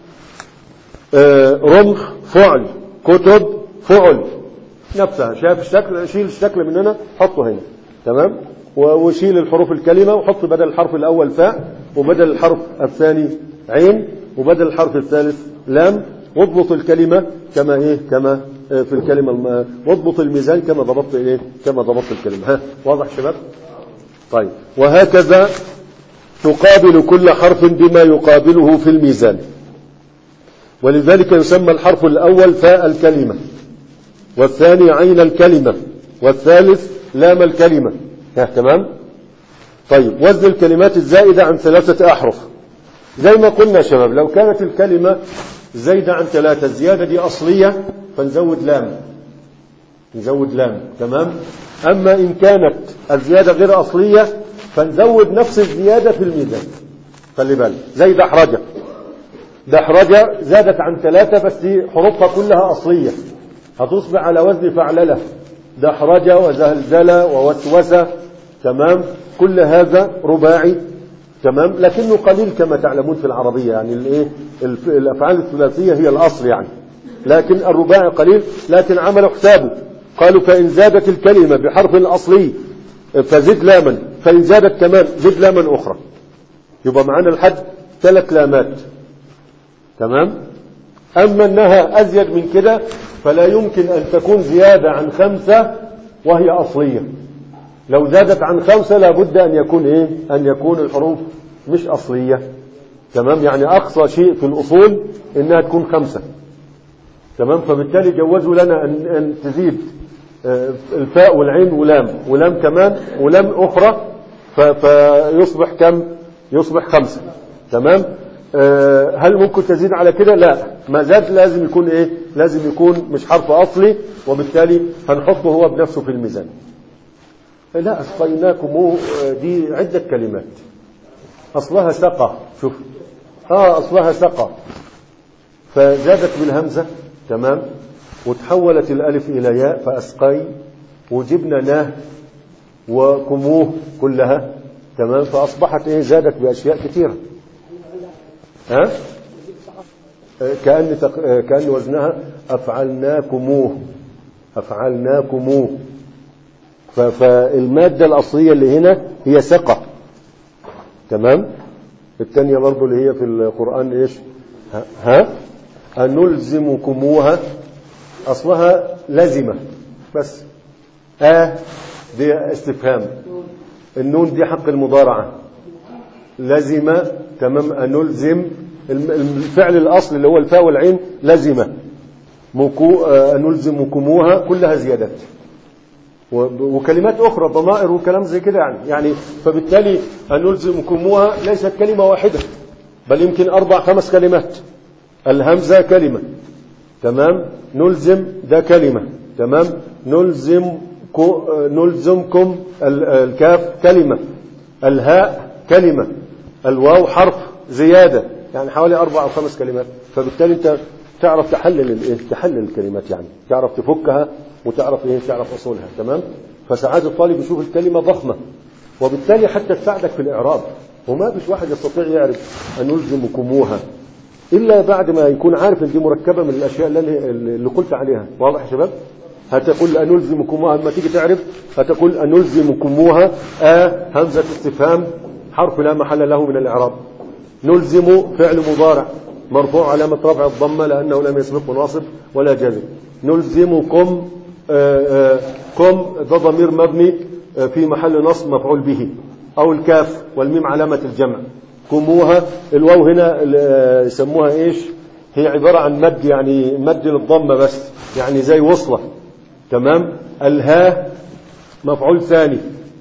آه رمح فعل كتب فعل نفسها شايف الشكل شيل الشكل من هنا حطه هنا تمام وشيل الحروف الكلمة وحط بدل الحرف الأول فاء وبدل الحرف الثاني عين وبدل الحرف الثالث لام واضبط الكلمة كما ايه كما في الكلمة واضبط الميزان كما ضبطت ايه كما ضبطت الكلمة ها واضح شباب طيب وهكذا تقابل كل حرف بما يقابله في الميزان ولذلك يسمى الحرف الأول فاء الكلمة والثاني عين الكلمة والثالث لام الكلمة ها تمام طيب وزن الكلمات الزائدة عن ثلاثة أحرف زي ما قلنا يا شباب لو كانت الكلمة زايدة عن ثلاثة الزيادة دي أصلية فنزود لام نزود لام تمام أما إن كانت الزيادة غير أصلية فنزود نفس الزيادة في الميزان خلي بالك زي دحرجة دحرجة زادت عن ثلاثة بس حروفها كلها أصلية هتصبح على وزن فعللة دحرجة وزلزلة ووسوسة تمام كل هذا رباعي تمام لكنه قليل كما تعلمون في العربية يعني الايه الافعال الثلاثية هي الاصل يعني لكن الرباعي قليل لكن عملوا حسابه قالوا فإن زادت الكلمة بحرف أصلي فزد لاما فإن زادت كمان زد لاما أخرى يبقى معانا الحد ثلاث لامات تمام أما أنها أزيد من كده فلا يمكن أن تكون زيادة عن خمسة وهي أصلية لو زادت عن خمسة لابد أن يكون إيه أن يكون الحروف مش أصلية تمام يعني أقصى شيء في الأصول إنها تكون خمسة تمام فبالتالي جوزوا لنا أن, أن تزيد الفاء والعين ولام ولام كمان ولام أخرى فيصبح كم يصبح خمسة تمام هل ممكن تزيد على كده لا ما زاد لازم يكون ايه لازم يكون مش حرف اصلي وبالتالي هنحطه هو بنفسه في الميزان لا اسقيناكم دي عدة كلمات اصلها سقى شوف اه اصلها سقى فزادت بالهمزة تمام وتحولت الالف الى ياء فاسقي وجبنا ناه وكموه كلها تمام فاصبحت ايه زادت باشياء كثيره ها كأن تق... كأن وزنها أفعلناكموه أفعلناكموه ف... فالمادة الأصلية اللي هنا هي سقة تمام الثانية برضو اللي هي في القرآن إيش ها, ها؟ أنلزمكموها أصلها لزمة بس آه دي استفهام النون دي حق المضارعة لزم تمام أنلزم الفعل الأصل اللي هو الفاء والعين لزم مكو أنلزمكموها كلها زيادات وكلمات أخرى ضمائر وكلام زي كده يعني يعني فبالتالي أنلزمكموها ليست كلمة واحدة بل يمكن أربع خمس كلمات الهمزة كلمة تمام نلزم ده كلمة تمام نلزم نلزمكم الكاف كلمة الهاء كلمة الواو حرف زيادة يعني حوالي أربع أو خمس كلمات فبالتالي أنت تعرف تحلل الإيه تحلل الكلمات يعني تعرف تفكها وتعرف إيه تعرف أصولها تمام فساعات الطالب يشوف الكلمة ضخمة وبالتالي حتى تساعدك في الإعراب وما فيش واحد يستطيع يعرف أن يلزمكموها إلا بعد ما يكون عارف أن دي مركبة من الأشياء اللي, اللي قلت عليها واضح يا شباب هتقول أنلزمكموها لما تيجي تعرف هتقول أنلزمكموها آ همزة استفهام حرف لا محل له من الإعراب نلزم فعل مضارع مرفوع علامة رفع الضمة لأنه لم يسبقه ناصب ولا جازم نلزمكم آآ آآ كم ده ضمير مبني في محل نصب مفعول به أو الكاف والميم علامة الجمع كموها الواو هنا يسموها إيش هي عبارة عن مد يعني مد للضمة بس يعني زي وصلة تمام الها مفعول ثاني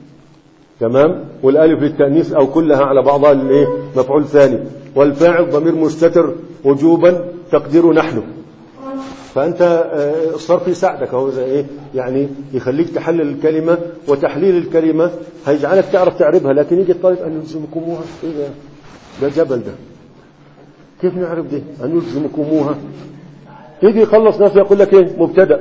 تمام والالف للتانيث او كلها على بعضها الايه مفعول ثاني والفاعل ضمير مستتر وجوبا تقديره نحن فانت الصرف يساعدك اهو زي ايه يعني يخليك تحلل الكلمه وتحليل الكلمه هيجعلك تعرف تعربها لكن يجي الطالب ان يلزمكموها ايه ده ده جبل ده كيف نعرف دي ان يلزمكموها يجي يخلص نفسه يقول لك ايه مبتدا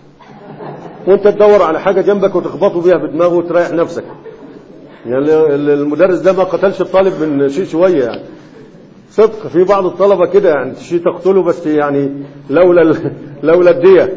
وانت تدور على حاجه جنبك وتخبطه بيها في دماغه وتريح نفسك يعني المدرس ده ما قتلش الطالب من شيء شويه يعني صدق في بعض الطلبه كده يعني شيء تقتله بس يعني لولا ال... لولا الديه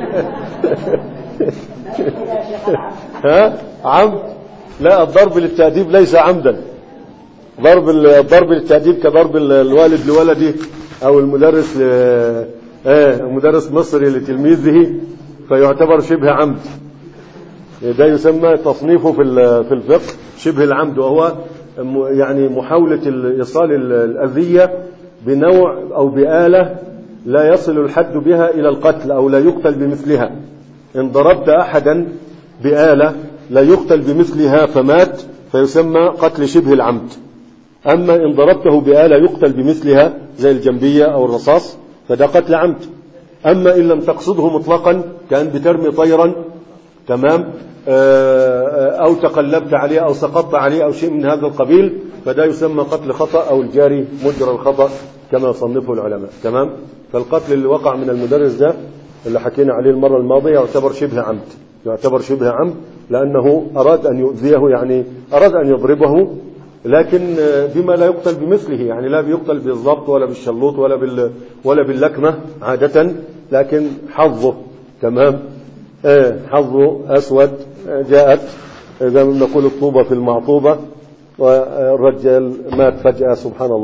ها عمد لا الضرب للتأديب ليس عمدا ضرب الضرب للتأديب كضرب الوالد لولده او المدرس ل... آه مدرس مصري لتلميذه فيعتبر شبه عمد ده يسمى تصنيفه في في الفقه شبه العمد وهو يعني محاولة إيصال الأذية بنوع أو بآلة لا يصل الحد بها إلى القتل أو لا يقتل بمثلها إن ضربت أحدا بآلة لا يقتل بمثلها فمات فيسمى قتل شبه العمد أما إن ضربته بآلة يقتل بمثلها زي الجنبية أو الرصاص فده قتل عمد أما إن لم تقصده مطلقا كان بترمي طيرا تمام أو تقلبت عليه أو سقطت عليه أو شيء من هذا القبيل فده يسمى قتل خطأ أو الجاري مجرى الخطأ كما صنفه العلماء تمام فالقتل اللي وقع من المدرس ده اللي حكينا عليه المرة الماضية يعتبر شبه عمد يعتبر شبه عمد لأنه أراد أن يؤذيه يعني أراد أن يضربه لكن بما لا يقتل بمثله يعني لا بيقتل بالضبط ولا بالشلوط ولا بال ولا باللكمة عادة لكن حظه تمام آه حظه أسود جاءت زي ما نقول الطوبة في المعطوبة والرجال مات فجأة سبحان الله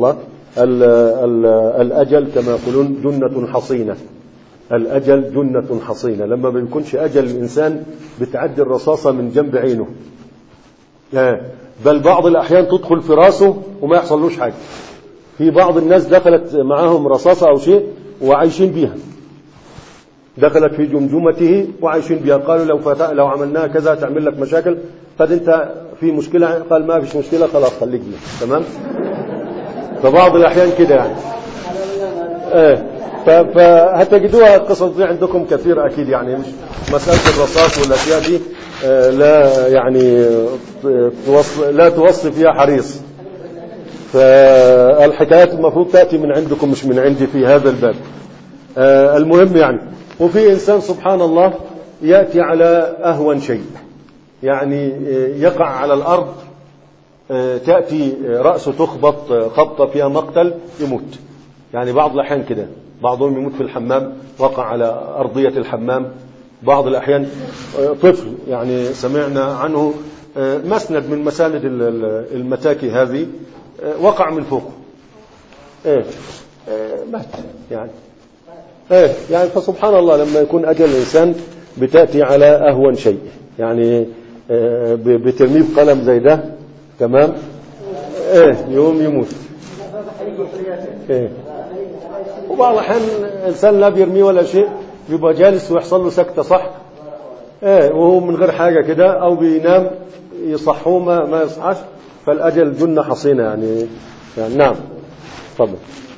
ال ال الأجل كما يقولون جنة حصينة الأجل جنة حصينة لما بيكونش أجل الإنسان بتعدي الرصاصة من جنب عينه آه. بل بعض الأحيان تدخل في راسه وما يحصلوش حاجة في بعض الناس دخلت معاهم رصاصة أو شيء وعايشين بيها دخلت في جمجمته وعايشين بها قالوا لو فتا لو عملناها كذا تعمل لك مشاكل قد انت في مشكلة قال ما فيش مشكلة خلاص خليك بيها تمام فبعض الأحيان كده يعني ايه فهتجدوها القصص دي عندكم كثير أكيد يعني مش مسألة الرصاص والأشياء دي آه، لا يعني توص... لا توصي فيها حريص فالحكايات المفروض تأتي من عندكم مش من عندي في هذا الباب آه، المهم يعني وفي إنسان سبحان الله يأتي على أهون شيء يعني يقع على الأرض تأتي رأسه تخبط خبطة فيها مقتل يموت يعني بعض الأحيان كده بعضهم يموت في الحمام وقع على أرضية الحمام بعض الأحيان طفل يعني سمعنا عنه مسند من مساند المتاكي هذه وقع من فوقه ايه مات يعني ايه يعني فسبحان الله لما يكون أجل الإنسان بتأتي على أهون شيء يعني آه، بترميه بقلم زي ده تمام ايه يوم يموت ايه وبعض الأحيان الإنسان لا بيرميه ولا شيء بيبقى جالس ويحصل له سكتة صح ايه وهو من غير حاجة كده أو بينام يصحوه ما, ما يصحاش فالأجل جنة حصينة يعني, يعني نعم تفضل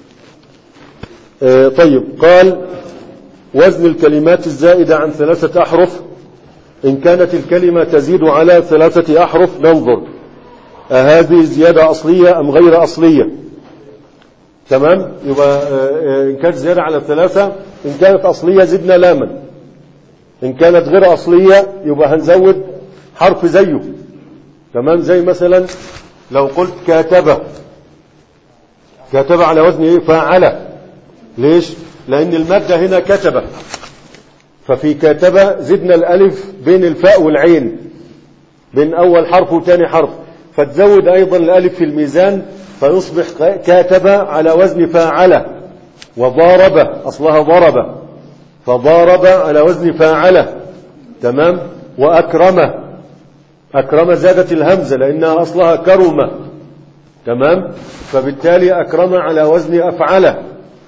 آه، طيب قال وزن الكلمات الزائدة عن ثلاثة أحرف إن كانت الكلمة تزيد على ثلاثة أحرف ننظر أهذه زيادة أصلية أم غير أصلية تمام يبقى آه، إن كانت زيادة على الثلاثة إن كانت أصلية زدنا لاما إن كانت غير أصلية يبقى هنزود حرف زيه تمام زي مثلا لو قلت كاتبة كاتبة على وزن إيه فاعلة ليش لأن المادة هنا كتبة ففي كاتبة زدنا الألف بين الفاء والعين بين أول حرف وثاني حرف فتزود أيضا الألف في الميزان فيصبح كاتبة على وزن فاعلة وضارب أصلها ضرب فضارب على وزن فاعلة تمام وأكرم أكرم زادت الهمزة لأنها أصلها كرم تمام فبالتالي أكرم على وزن أفعله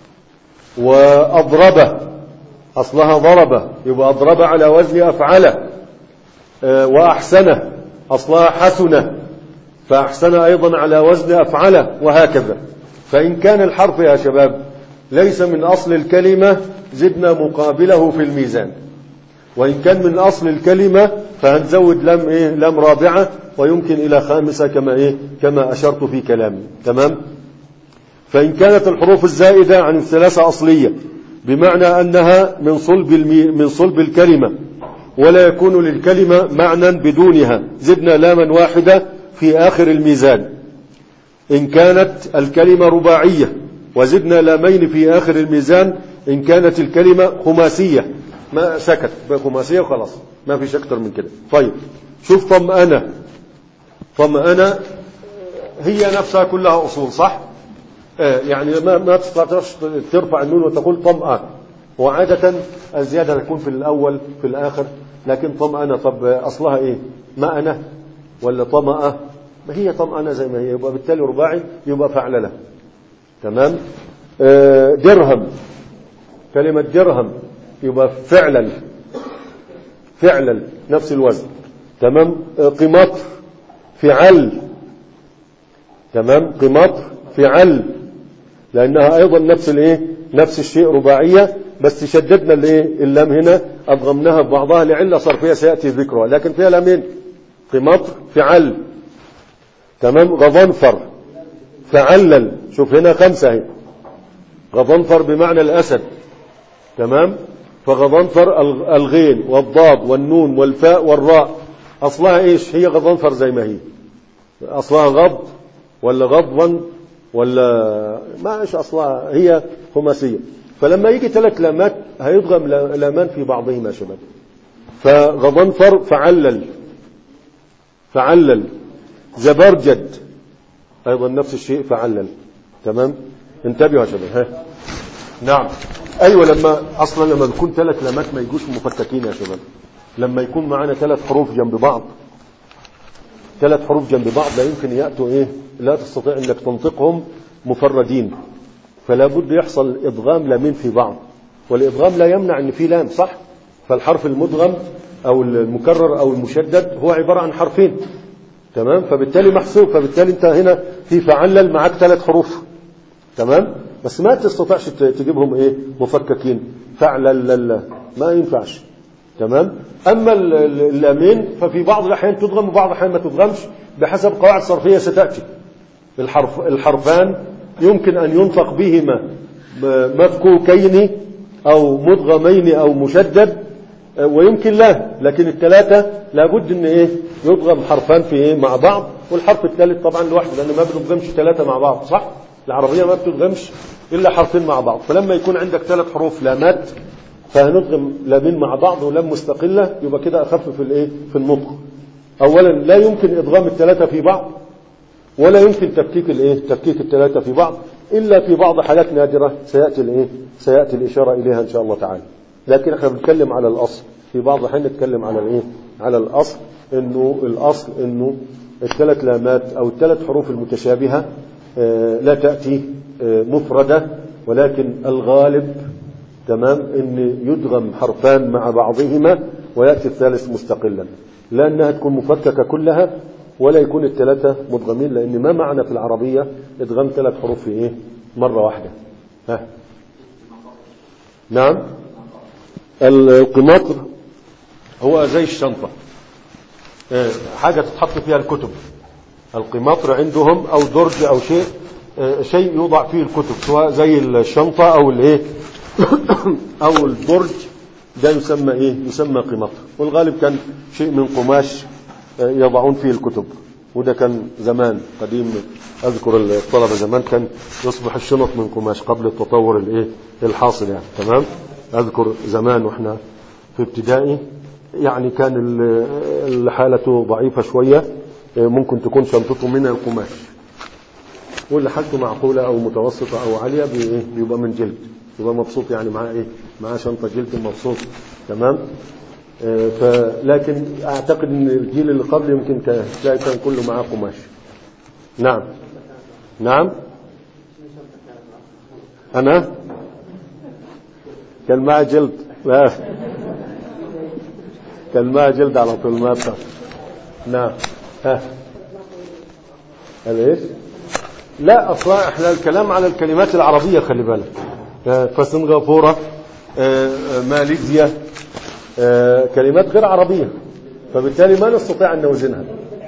وأضرب أصلها ضرب يبقى أضرب على وزن أفعله آه، وأحسن أصلها حسن فأحسن أيضا على وزن أفعله وهكذا فإن كان الحرف يا شباب ليس من أصل الكلمة زدنا مقابله في الميزان وإن كان من أصل الكلمة فهنزود لم إيه لم رابعة ويمكن إلى خامسة كما إيه كما أشرت في كلامي تمام فإن كانت الحروف الزائدة عن الثلاثة أصلية بمعنى أنها من صلب, المي من صلب الكلمة ولا يكون للكلمة معنى بدونها زدنا لاما واحدة في آخر الميزان إن كانت الكلمة رباعية وزدنا لامين في آخر الميزان إن كانت الكلمة خماسية ما سكت خماسية وخلاص ما فيش أكتر من كده طيب شوف طمأنة طمأنة هي نفسها كلها أصول صح آه، يعني ما ما تستطيعش ترفع النون وتقول طمأة وعادة الزيادة تكون في الأول في الآخر لكن طمأنة طب أصلها إيه ما أنا ولا طمأة ما هي طمأنة زي ما هي يبقى بالتالي رباعي يبقى فعللة تمام آه، درهم كلمة درهم يبقى فعلا فعلا نفس الوزن تمام آه، قمطر فعل تمام قمطر فعل لأنها أيضا نفس الإيه نفس الشيء رباعية بس شددنا الإيه اللام هنا أضغمناها ببعضها لعلة صرفية سيأتي ذكرها لكن فيها لامين قمطر فعل تمام غضنفر فعلل شوف هنا خمسة اهي غضنفر بمعنى الأسد تمام فغضنفر الغين والضاد والنون والفاء والراء أصلها إيش هي غضنفر زي ما هي أصلها غض ولا غضبا ولا ما ايش اصلها هي خماسيه فلما يجي ثلاث لامات هيضغم لامان في بعضهما يا شباب فغضنفر فعلل فعلل زبرجد ايضا نفس الشيء فعلل تمام انتبهوا يا شباب ها نعم ايوه لما اصلا لما بيكون ثلاث لامات ما يجوش مفككين يا شباب لما يكون معانا ثلاث حروف جنب بعض ثلاث حروف جنب بعض لا يمكن ياتوا ايه لا تستطيع انك تنطقهم مفردين فلا بد يحصل ادغام لامين في بعض والادغام لا يمنع ان في لام صح فالحرف المدغم او المكرر او المشدد هو عباره عن حرفين تمام فبالتالي محسوب فبالتالي انت هنا في فعلل معاك ثلاث حروف تمام بس ما تستطيعش ت- تجيبهم ايه مفككين فعلل ما ينفعش تمام اما ال- ال- اللامين ففي بعض الاحيان تدغم وبعض الاحيان ما تدغمش بحسب قواعد صرفيه ستاتي الحرف الحرفان يمكن ان ينطق بهما م- مفكوكين او مدغمين او مشدد آه، ويمكن لا لكن الثلاثه لابد ان ايه يدغم حرفان في ايه مع بعض والحرف الثالث طبعا لوحده لان ما بنضغمش ثلاثه مع بعض صح العربيه ما بتدغمش الا حرفين مع بعض فلما يكون عندك ثلاث حروف لامات فهندغم لامين مع بعض ولام مستقله يبقى كده اخف في الايه في النطق اولا لا يمكن ادغام الثلاثه في بعض ولا يمكن تفكيك الايه تفكيك الثلاثه في بعض الا في بعض حالات نادره سياتي الايه سياتي الاشاره اليها ان شاء الله تعالى لكن احنا بنتكلم على الاصل في بعض الاحيان نتكلم على الايه على الاصل انه الاصل انه الثلاث لامات او الثلاث حروف المتشابهه آه، لا تاتي آه، مفرده ولكن الغالب تمام ان يدغم حرفان مع بعضهما وياتي الثالث مستقلا لا انها تكون مفككه كلها ولا يكون الثلاثه مدغمين لان ما معنى في العربيه ادغام ثلاث حروف في ايه مره واحده ها نعم القماطر هو زي الشنطه آه، حاجه تتحط فيها الكتب القماطر عندهم او درج او شيء آه، شيء يوضع فيه الكتب سواء زي الشنطه او الايه او الدرج ده يسمى ايه يسمى قماطر والغالب كان شيء من قماش آه، يضعون فيه الكتب وده كان زمان قديم اذكر الطلبه زمان كان يصبح الشنط من قماش قبل التطور الايه الحاصل يعني تمام اذكر زمان واحنا في ابتدائي يعني كان ال- الحالة ضعيفة شوية ممكن تكون شنطته من القماش واللي حالته معقولة أو متوسطة أو عالية بي- إيه؟ بيبقى من جلد يبقى مبسوط يعني معاه إيه معاه شنطة جلد مبسوط تمام آه، فلكن أعتقد أن الجيل اللي قبل يمكن كان تلاقي كان كله معاه قماش نعم نعم أنا كان معاه جلد لا كان معاه جلد على طول ما أبقى نعم ها هذا ايش لا اصلا احنا الكلام على الكلمات العربيه خلي بالك آه، فسنغافوره آه، آه، ماليزيا آه، كلمات غير عربيه فبالتالي ما نستطيع ان نوزنها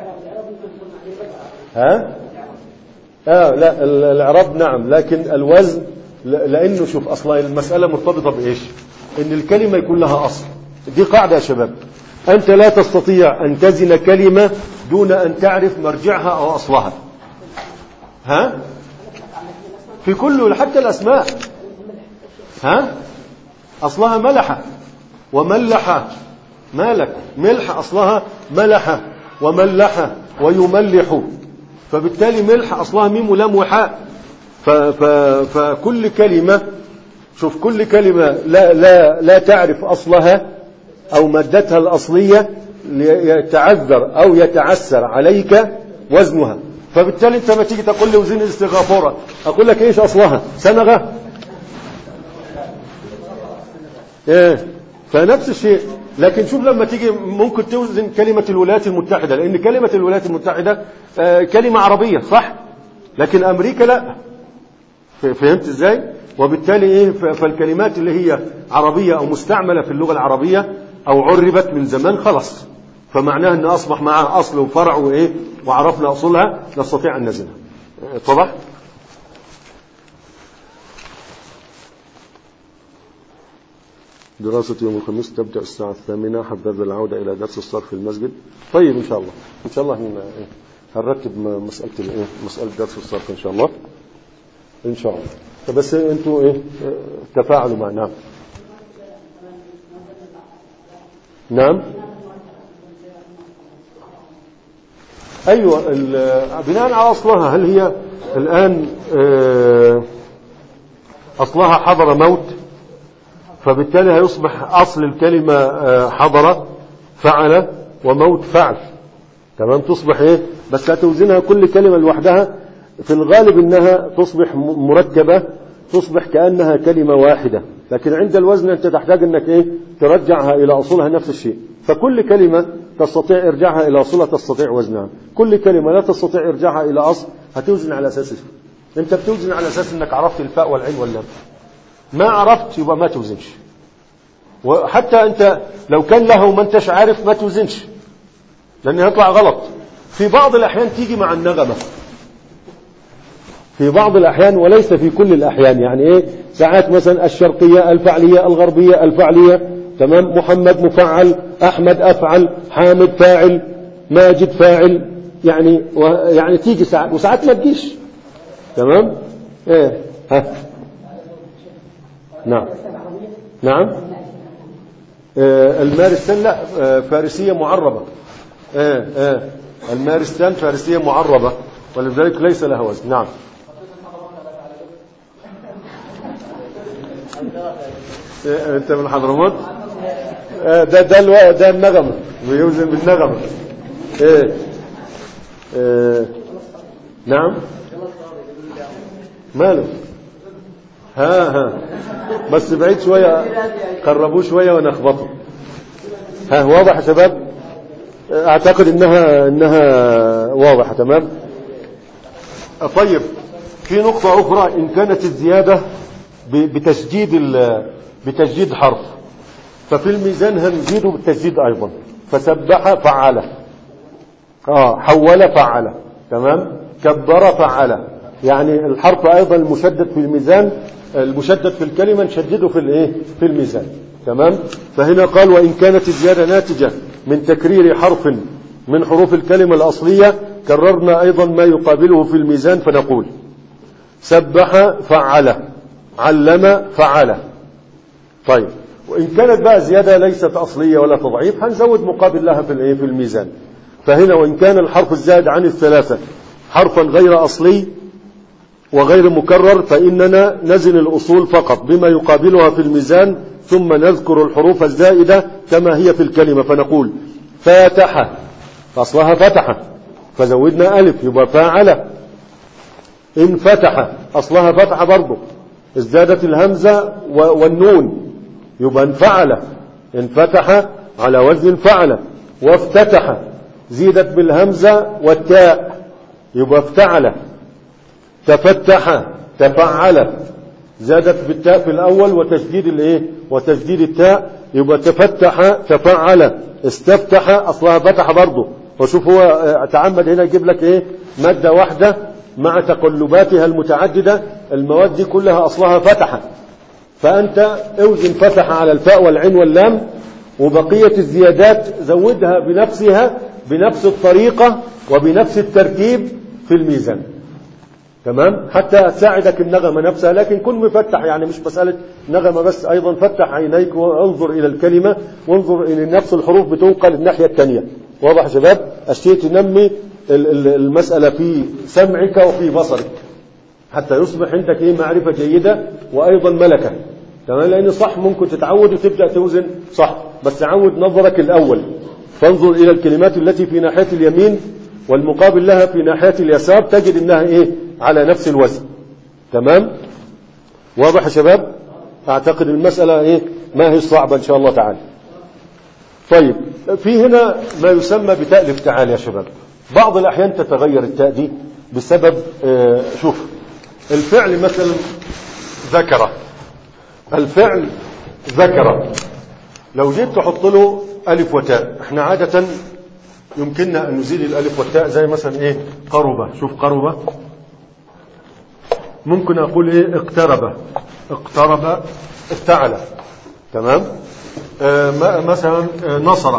ها اه لا ال- الاعراب نعم لكن الوزن ل- لانه شوف اصلا المساله مرتبطه بايش ان الكلمه يكون لها اصل دي قاعده يا شباب انت لا تستطيع ان تزن كلمه دون ان تعرف مرجعها او اصلها ها في كله حتى الاسماء ها اصلها ملحه وملح مالك ملح اصلها ملح وملح ويملح فبالتالي ملح اصلها ميم ولام وحاء ف- ف- فكل كلمه شوف كل كلمه لا لا لا تعرف اصلها او مادتها الاصليه يتعذر او يتعسر عليك وزنها فبالتالي انت ما تيجي تقول لي وزن الاستغفاره اقول لك ايش اصلها سنغه ايه فنفس الشيء لكن شوف لما تيجي ممكن توزن كلمة الولايات المتحدة لأن كلمة الولايات المتحدة آه، كلمة عربية صح لكن أمريكا لا ف- فهمت ازاي وبالتالي ايه ف- فالكلمات اللي هي عربية أو مستعملة في اللغة العربية أو عربت من زمان خلاص فمعناه أن أصبح معها أصل وفرع وإيه وعرفنا أصولها نستطيع أن نزنها آه، اتضح؟ دراسة يوم الخميس تبدأ الساعة الثامنة حبذا العودة إلى درس الصرف في المسجد طيب إن شاء الله إن شاء الله هن... هنرتب م- مسألة الإيه مسألة درس الصرف إن شاء الله إن شاء الله فبس أنتوا إيه آه، تفاعلوا مع نعم نعم أيوة ال- بناء على أصلها هل هي الآن آه، أصلها حضر موت فبالتالي هيصبح أصل الكلمة آه، حضر فعل وموت فعل تمام تصبح إيه بس هتوزنها كل كلمة لوحدها في الغالب إنها تصبح م- مركبة تصبح كأنها كلمة واحدة لكن عند الوزن أنت تحتاج أنك إيه ترجعها إلى أصولها نفس الشيء فكل كلمة تستطيع إرجاعها إلى أصولها تستطيع وزنها كل كلمة لا تستطيع إرجاعها إلى أصل هتوزن على أساس إيه؟ أنت بتوزن على أساس أنك عرفت الفاء والعين واللام ما عرفت يبقى ما توزنش وحتى أنت لو كان له وما أنتش عارف ما توزنش لأن هيطلع غلط في بعض الأحيان تيجي مع النغمة في بعض الأحيان وليس في كل الأحيان يعني إيه ساعات مثلا الشرقية الفعلية الغربية الفعلية تمام محمد مفعل أحمد أفعل حامد فاعل ماجد فاعل يعني و يعني تيجي ساعات وساعات ما تجيش تمام ايه ها نعم نعم آه المارستان لا آه فارسية معربة آه آه المارستان فارسية معربة ولذلك ليس لها وزن نعم آه انت من حضرموت آه ده ده الو... ده النغمة بيوزن بالنغمة ايه آه نعم ماله ها ها بس بعيد شوية قربوه شوية ونخبطه ها واضح يا شباب اعتقد انها انها واضحة تمام طيب في نقطة اخرى ان كانت الزيادة بتشديد بتشديد حرف ففي الميزان هنزيده بالتشديد ايضا فسبح فعل اه حول فعل تمام كبر فعل يعني الحرف ايضا المشدد في الميزان المشدد في الكلمة نشدده في الايه في الميزان تمام فهنا قال وان كانت الزيادة ناتجة من تكرير حرف من حروف الكلمة الاصلية كررنا ايضا ما يقابله في الميزان فنقول سبح فعل علم فعل طيب وان كانت بقى زيادة ليست اصلية ولا تضعيف هنزود مقابل لها في الايه في الميزان فهنا وان كان الحرف الزائد عن الثلاثة حرفا غير اصلي وغير مكرر فإننا نزن الأصول فقط بما يقابلها في الميزان ثم نذكر الحروف الزائدة كما هي في الكلمة فنقول فاتح أصلها فتح فزودنا ألف يبقى فاعل انفتح أصلها فتح برضه ازدادت الهمزة والنون يبقى انفعل انفتح على وزن فعل وافتتح زيدت بالهمزة والتاء يبقى افتعل تفتح تفعل زادت بالتاء في الأول وتشديد الايه وتشديد التاء يبقى تفتح تفعل استفتح أصلها فتح برضه وشوف هو تعمد هنا يجيب لك ايه مادة واحدة مع تقلباتها المتعددة المواد دي كلها أصلها فتح فأنت اوزن فتح على الفاء والعين واللام وبقية الزيادات زودها بنفسها بنفس الطريقة وبنفس الترتيب في الميزان تمام حتى تساعدك النغمة نفسها لكن كن مفتح يعني مش مسألة نغمة بس أيضا فتح عينيك وانظر إلى الكلمة وانظر إلى نفس الحروف بتنقل الناحية الثانية واضح يا شباب الشيء تنمي المسألة في سمعك وفي بصرك حتى يصبح عندك ايه معرفة جيدة وأيضا ملكة تمام لأن صح ممكن تتعود وتبدأ توزن صح بس عود نظرك الأول فانظر إلى الكلمات التي في ناحية اليمين والمقابل لها في ناحية اليسار تجد انها ايه على نفس الوزن تمام واضح يا شباب اعتقد المسألة ايه ما هي صعبة ان شاء الله تعالى طيب في هنا ما يسمى بتاء الافتعال يا شباب بعض الاحيان تتغير التاء دي بسبب اه شوف الفعل مثلا ذكر الفعل ذكر لو جيت تحط له الف وتاء احنا عادة يمكننا أن نزيل الألف والتاء زي مثلا إيه قربة شوف قربة ممكن أقول إيه اقترب اقترب افتعل تمام آه مثلا آه نصر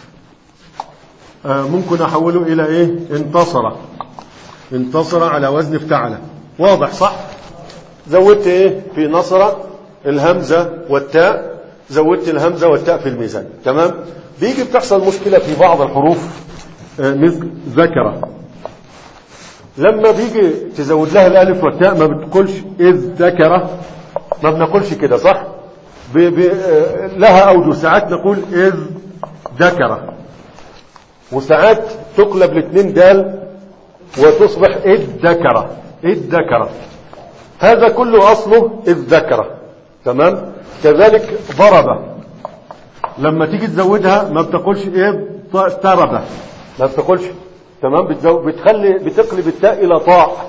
آه ممكن أحوله إلى إيه انتصر انتصر على وزن افتعل واضح صح زودت إيه في نصر الهمزة والتاء زودت الهمزة والتاء في الميزان تمام بيجي بتحصل مشكلة في بعض الحروف مثل ذكر لما بيجي تزود لها الالف والتاء ما بتقولش اذ ذكر ما بنقولش كده صح ب ب لها اوجه ساعات نقول اذ ذكر وساعات تقلب الاثنين دال وتصبح اذ ذكر اذ ذكر هذا كله اصله اذ ذكر تمام كذلك ضرب لما تيجي تزودها ما بتقولش ايه تربه ما بتقولش تمام بتزو... بتخلي بتقلب التاء الى طاء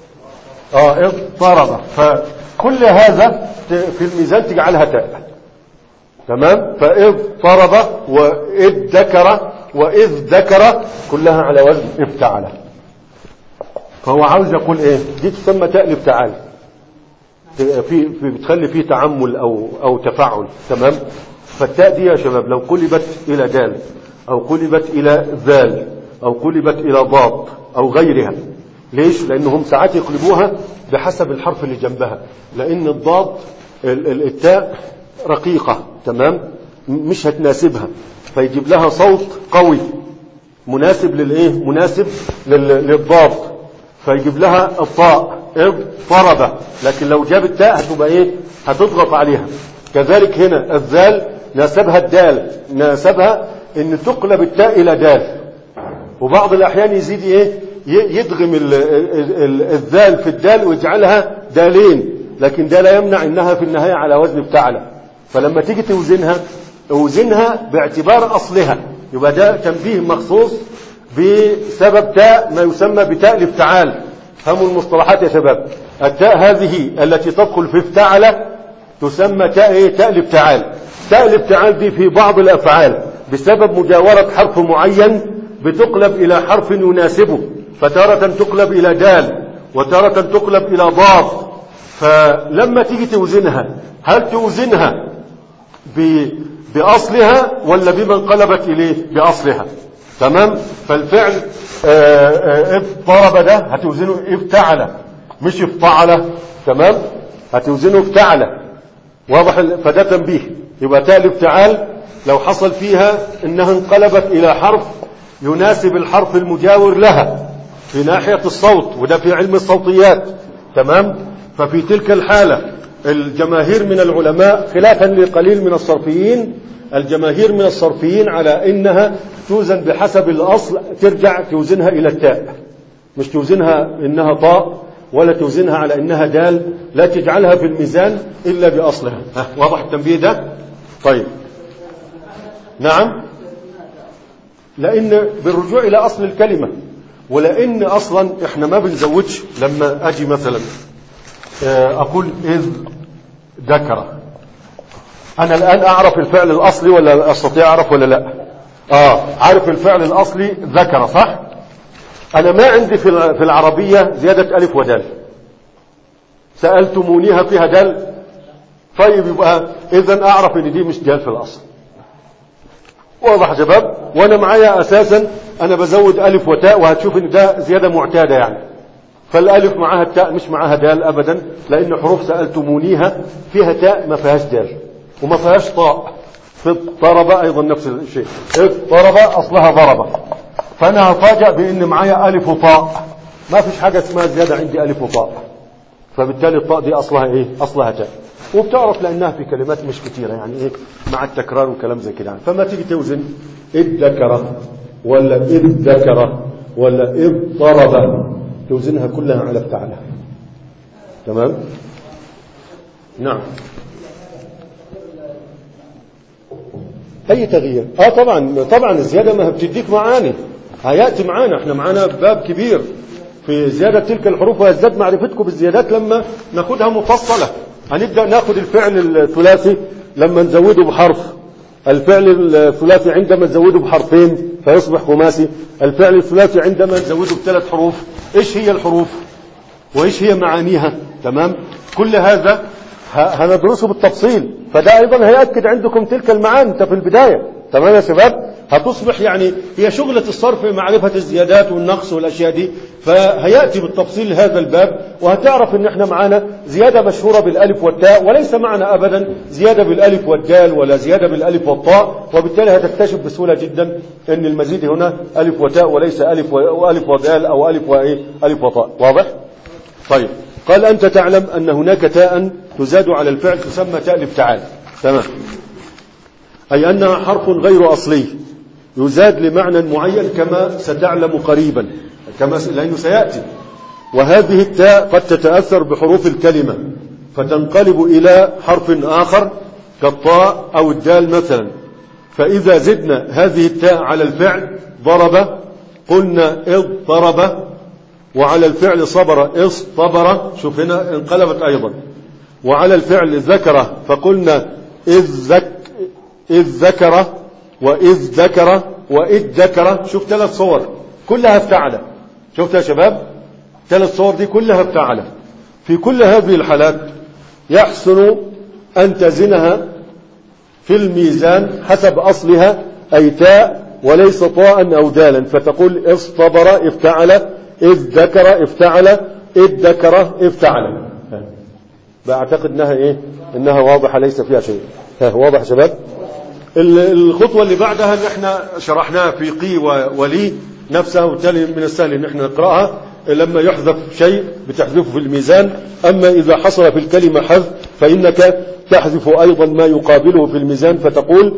اه اضطرب فكل هذا في الميزان تجعلها تاء تمام فاذ طرب واذ ذكر واذ ذكر كلها على وزن افتعل فهو عاوز يقول ايه دي تسمى تاء الافتعال في, في بتخلي فيه تعمل او او تفاعل تمام فالتاء دي يا شباب لو قلبت الى دال او قلبت الى ذال او قلبت الى ضاد او غيرها ليش لانهم ساعات يقلبوها بحسب الحرف اللي جنبها لان الضاد التاء رقيقة تمام مش هتناسبها فيجيب لها صوت قوي مناسب للايه مناسب للضاد فيجيب لها الطاء اضطرب لكن لو جاب التاء هتبقى ايه هتضغط عليها كذلك هنا الذال ناسبها الدال ناسبها ان تقلب التاء الى دال وبعض الاحيان يزيد ايه يدغم الذال في الدال ويجعلها دالين لكن ده لا يمنع انها في النهايه على وزن افتعل فلما تيجي توزنها اوزنها باعتبار اصلها يبقى ده تنبيه مخصوص بسبب تاء ما يسمى بتاء الافتعال فهموا المصطلحات يا شباب التاء هذه التي تدخل في افتعل تسمى تاء ايه تاء الافتعال تاء الافتعال دي في بعض الافعال بسبب مجاورة حرف معين بتقلب الى حرف يناسبه فتارة تقلب الى دال وتارة تقلب الى ضاد فلما تيجي توزنها هل توزنها بأصلها ولا بما انقلبت إليه بأصلها تمام فالفعل اضطرب ده هتوزنه افتعل مش افتعل تمام هتوزنه افتعل واضح فده تنبيه يبقى تاء الافتعال لو حصل فيها انها انقلبت الى حرف يناسب الحرف المجاور لها في ناحية الصوت وده في علم الصوتيات تمام ففي تلك الحالة الجماهير من العلماء خلافا لقليل من الصرفيين الجماهير من الصرفيين على انها توزن بحسب الاصل ترجع توزنها الى التاء مش توزنها انها طاء ولا توزنها على انها دال لا تجعلها في الميزان الا باصلها ها واضح التنبيه ده طيب نعم لان بالرجوع الى اصل الكلمه ولان اصلا احنا ما بنزودش لما اجي مثلا اقول اذ ذكر انا الان اعرف الفعل الاصلي ولا استطيع اعرف ولا لا اه عارف الفعل الاصلي ذكر صح انا ما عندي في في العربيه زياده الف ودال سالتمونيها فيها دال طيب يبقى اذا اعرف ان دي مش دال في الاصل واضح يا شباب وانا معايا اساسا انا بزود الف وتاء وهتشوف ان ده زياده معتاده يعني فالالف معاها التاء مش معاها دال ابدا لان حروف سالتمونيها فيها تاء ما فيهاش دال وما فيهاش طاء في الضرب ايضا نفس الشيء ضرب اصلها ضرب فانا هفاجئ بان معايا الف وطاء ما فيش حاجه اسمها زياده عندي الف وطاء فبالتالي الطاء دي اصلها ايه اصلها تاء وبتعرف لانها في كلمات مش كتيره يعني ايه مع التكرار وكلام زي كده فما تيجي توزن اذ ذكر ولا اذ ذكر ولا اذ ضرب توزنها كلها على افتعلها تمام نعم اي تغيير اه طبعا طبعا الزياده ما بتديك معاني هياتي معانا احنا معانا باب كبير في زياده تلك الحروف ويزداد معرفتكم بالزيادات لما ناخدها مفصله هنبدا ناخد الفعل الثلاثي لما نزوده بحرف الفعل الثلاثي عندما نزوده بحرفين فيصبح خماسي الفعل الثلاثي عندما نزوده بثلاث حروف ايش هي الحروف وايش هي معانيها تمام كل هذا هندرسه بالتفصيل فده ايضا هيأكد عندكم تلك المعاني انت في البداية تمام يا شباب هتصبح يعني هي شغلة الصرف معرفة الزيادات والنقص والأشياء دي فهيأتي بالتفصيل هذا الباب وهتعرف ان احنا معانا زيادة مشهورة بالألف والتاء وليس معنا أبدا زيادة بالألف والدال ولا زيادة بالألف والطاء وبالتالي هتكتشف بسهولة جدا ان المزيد هنا ألف وتاء وليس ألف وألف ودال أو ألف وإيه ألف وطاء واضح؟ طيب قال أنت تعلم أن هناك تاء تزاد على الفعل تسمى تاء الافتعال تمام أي أنها حرف غير أصلي يزاد لمعنى معين كما ستعلم قريبا كما لأنه سيأتي وهذه التاء قد تتأثر بحروف الكلمة فتنقلب إلى حرف آخر كالطاء أو الدال مثلا فإذا زدنا هذه التاء على الفعل ضرب قلنا اضطرب وعلى الفعل صبر اصطبر شوف هنا انقلبت أيضا وعلى الفعل ذكر فقلنا إذ, ذك إذ ذكر وإذ ذكر وإذ ذكر شوف ثلاث صور كلها افتعلة شفت يا شباب ثلاث صور دي كلها افتعلة في كل هذه الحالات يحسن أن تزنها في الميزان حسب أصلها أي تاء وليس طاء أو دالا فتقول اصطبر افتعل إذ ذكر افتعل إذ ذكر افتعل بعتقد انها ايه انها واضحة ليس فيها شيء ها واضح يا شباب الخطوة اللي بعدها ان احنا شرحناها في قي ولي نفسها وبالتالي من السهل ان احنا نقرأها لما يحذف شيء بتحذفه في الميزان اما اذا حصل في الكلمة حذف فانك تحذف ايضا ما يقابله في الميزان فتقول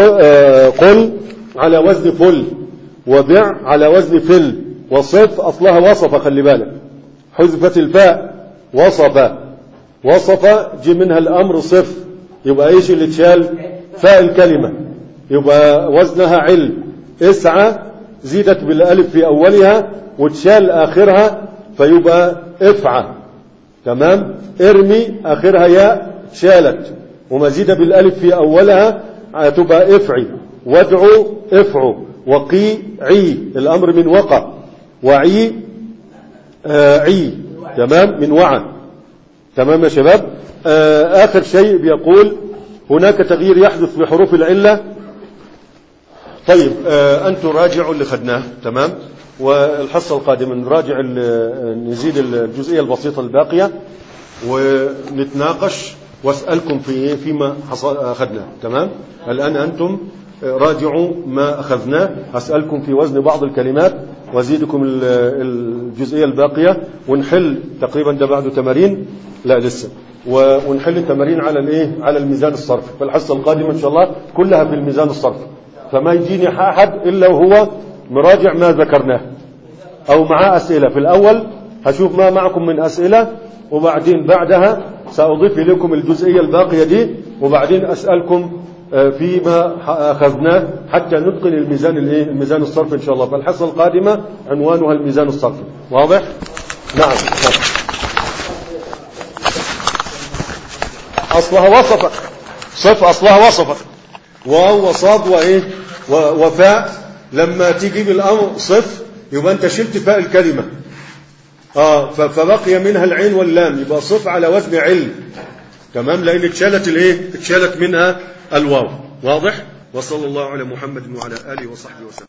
قل على وزن فل وبع على وزن فل وصف اصلها وصف خلي بالك حذفت الفاء وصف وصف جي منها الامر صف يبقى ايش اللي اتشال فاء الكلمة يبقى وزنها علم اسعى زيدت بالالف في اولها وتشال اخرها فيبقى افعى تمام ارمي اخرها ياء شالت ومزيدة بالالف في اولها تبقى افعي وادعو افعو وقي عي الامر من وقع وعي آه عي تمام من وعى تمام يا شباب آه آخر شيء بيقول هناك تغيير يحدث بحروف العلة طيب آه أنتم راجعوا اللي خدناه تمام والحصة القادمة نراجع نزيد الجزئية البسيطة الباقية ونتناقش واسألكم في فيما حصل أخذناه تمام الآن أنتم راجعوا ما أخذناه أسألكم في وزن بعض الكلمات وزيدكم الجزئية الباقية ونحل تقريبا ده بعده تمارين لا لسه ونحل التمارين على الايه على الميزان الصرفي فالحصه القادمه ان شاء الله كلها في الميزان الصرفي فما يجيني احد الا وهو مراجع ما ذكرناه او معاه اسئله في الاول هشوف ما معكم من اسئله وبعدين بعدها ساضيف اليكم الجزئيه الباقيه دي وبعدين اسالكم فيما اخذناه حتى نتقن الميزان الايه الميزان الصرفي ان شاء الله فالحصه القادمه عنوانها الميزان الصرفي واضح نعم أصلها وصفت صف أصلها وصفت واو وصاد وإيه وفاء لما تجيب الأمر صف يبقى أنت شلت فاء الكلمة آه فبقي منها العين واللام يبقى صف على وزن علم تمام لأن اتشالت الإيه اتشالت منها الواو واضح وصلى الله على محمد وعلى آله وصحبه وسلم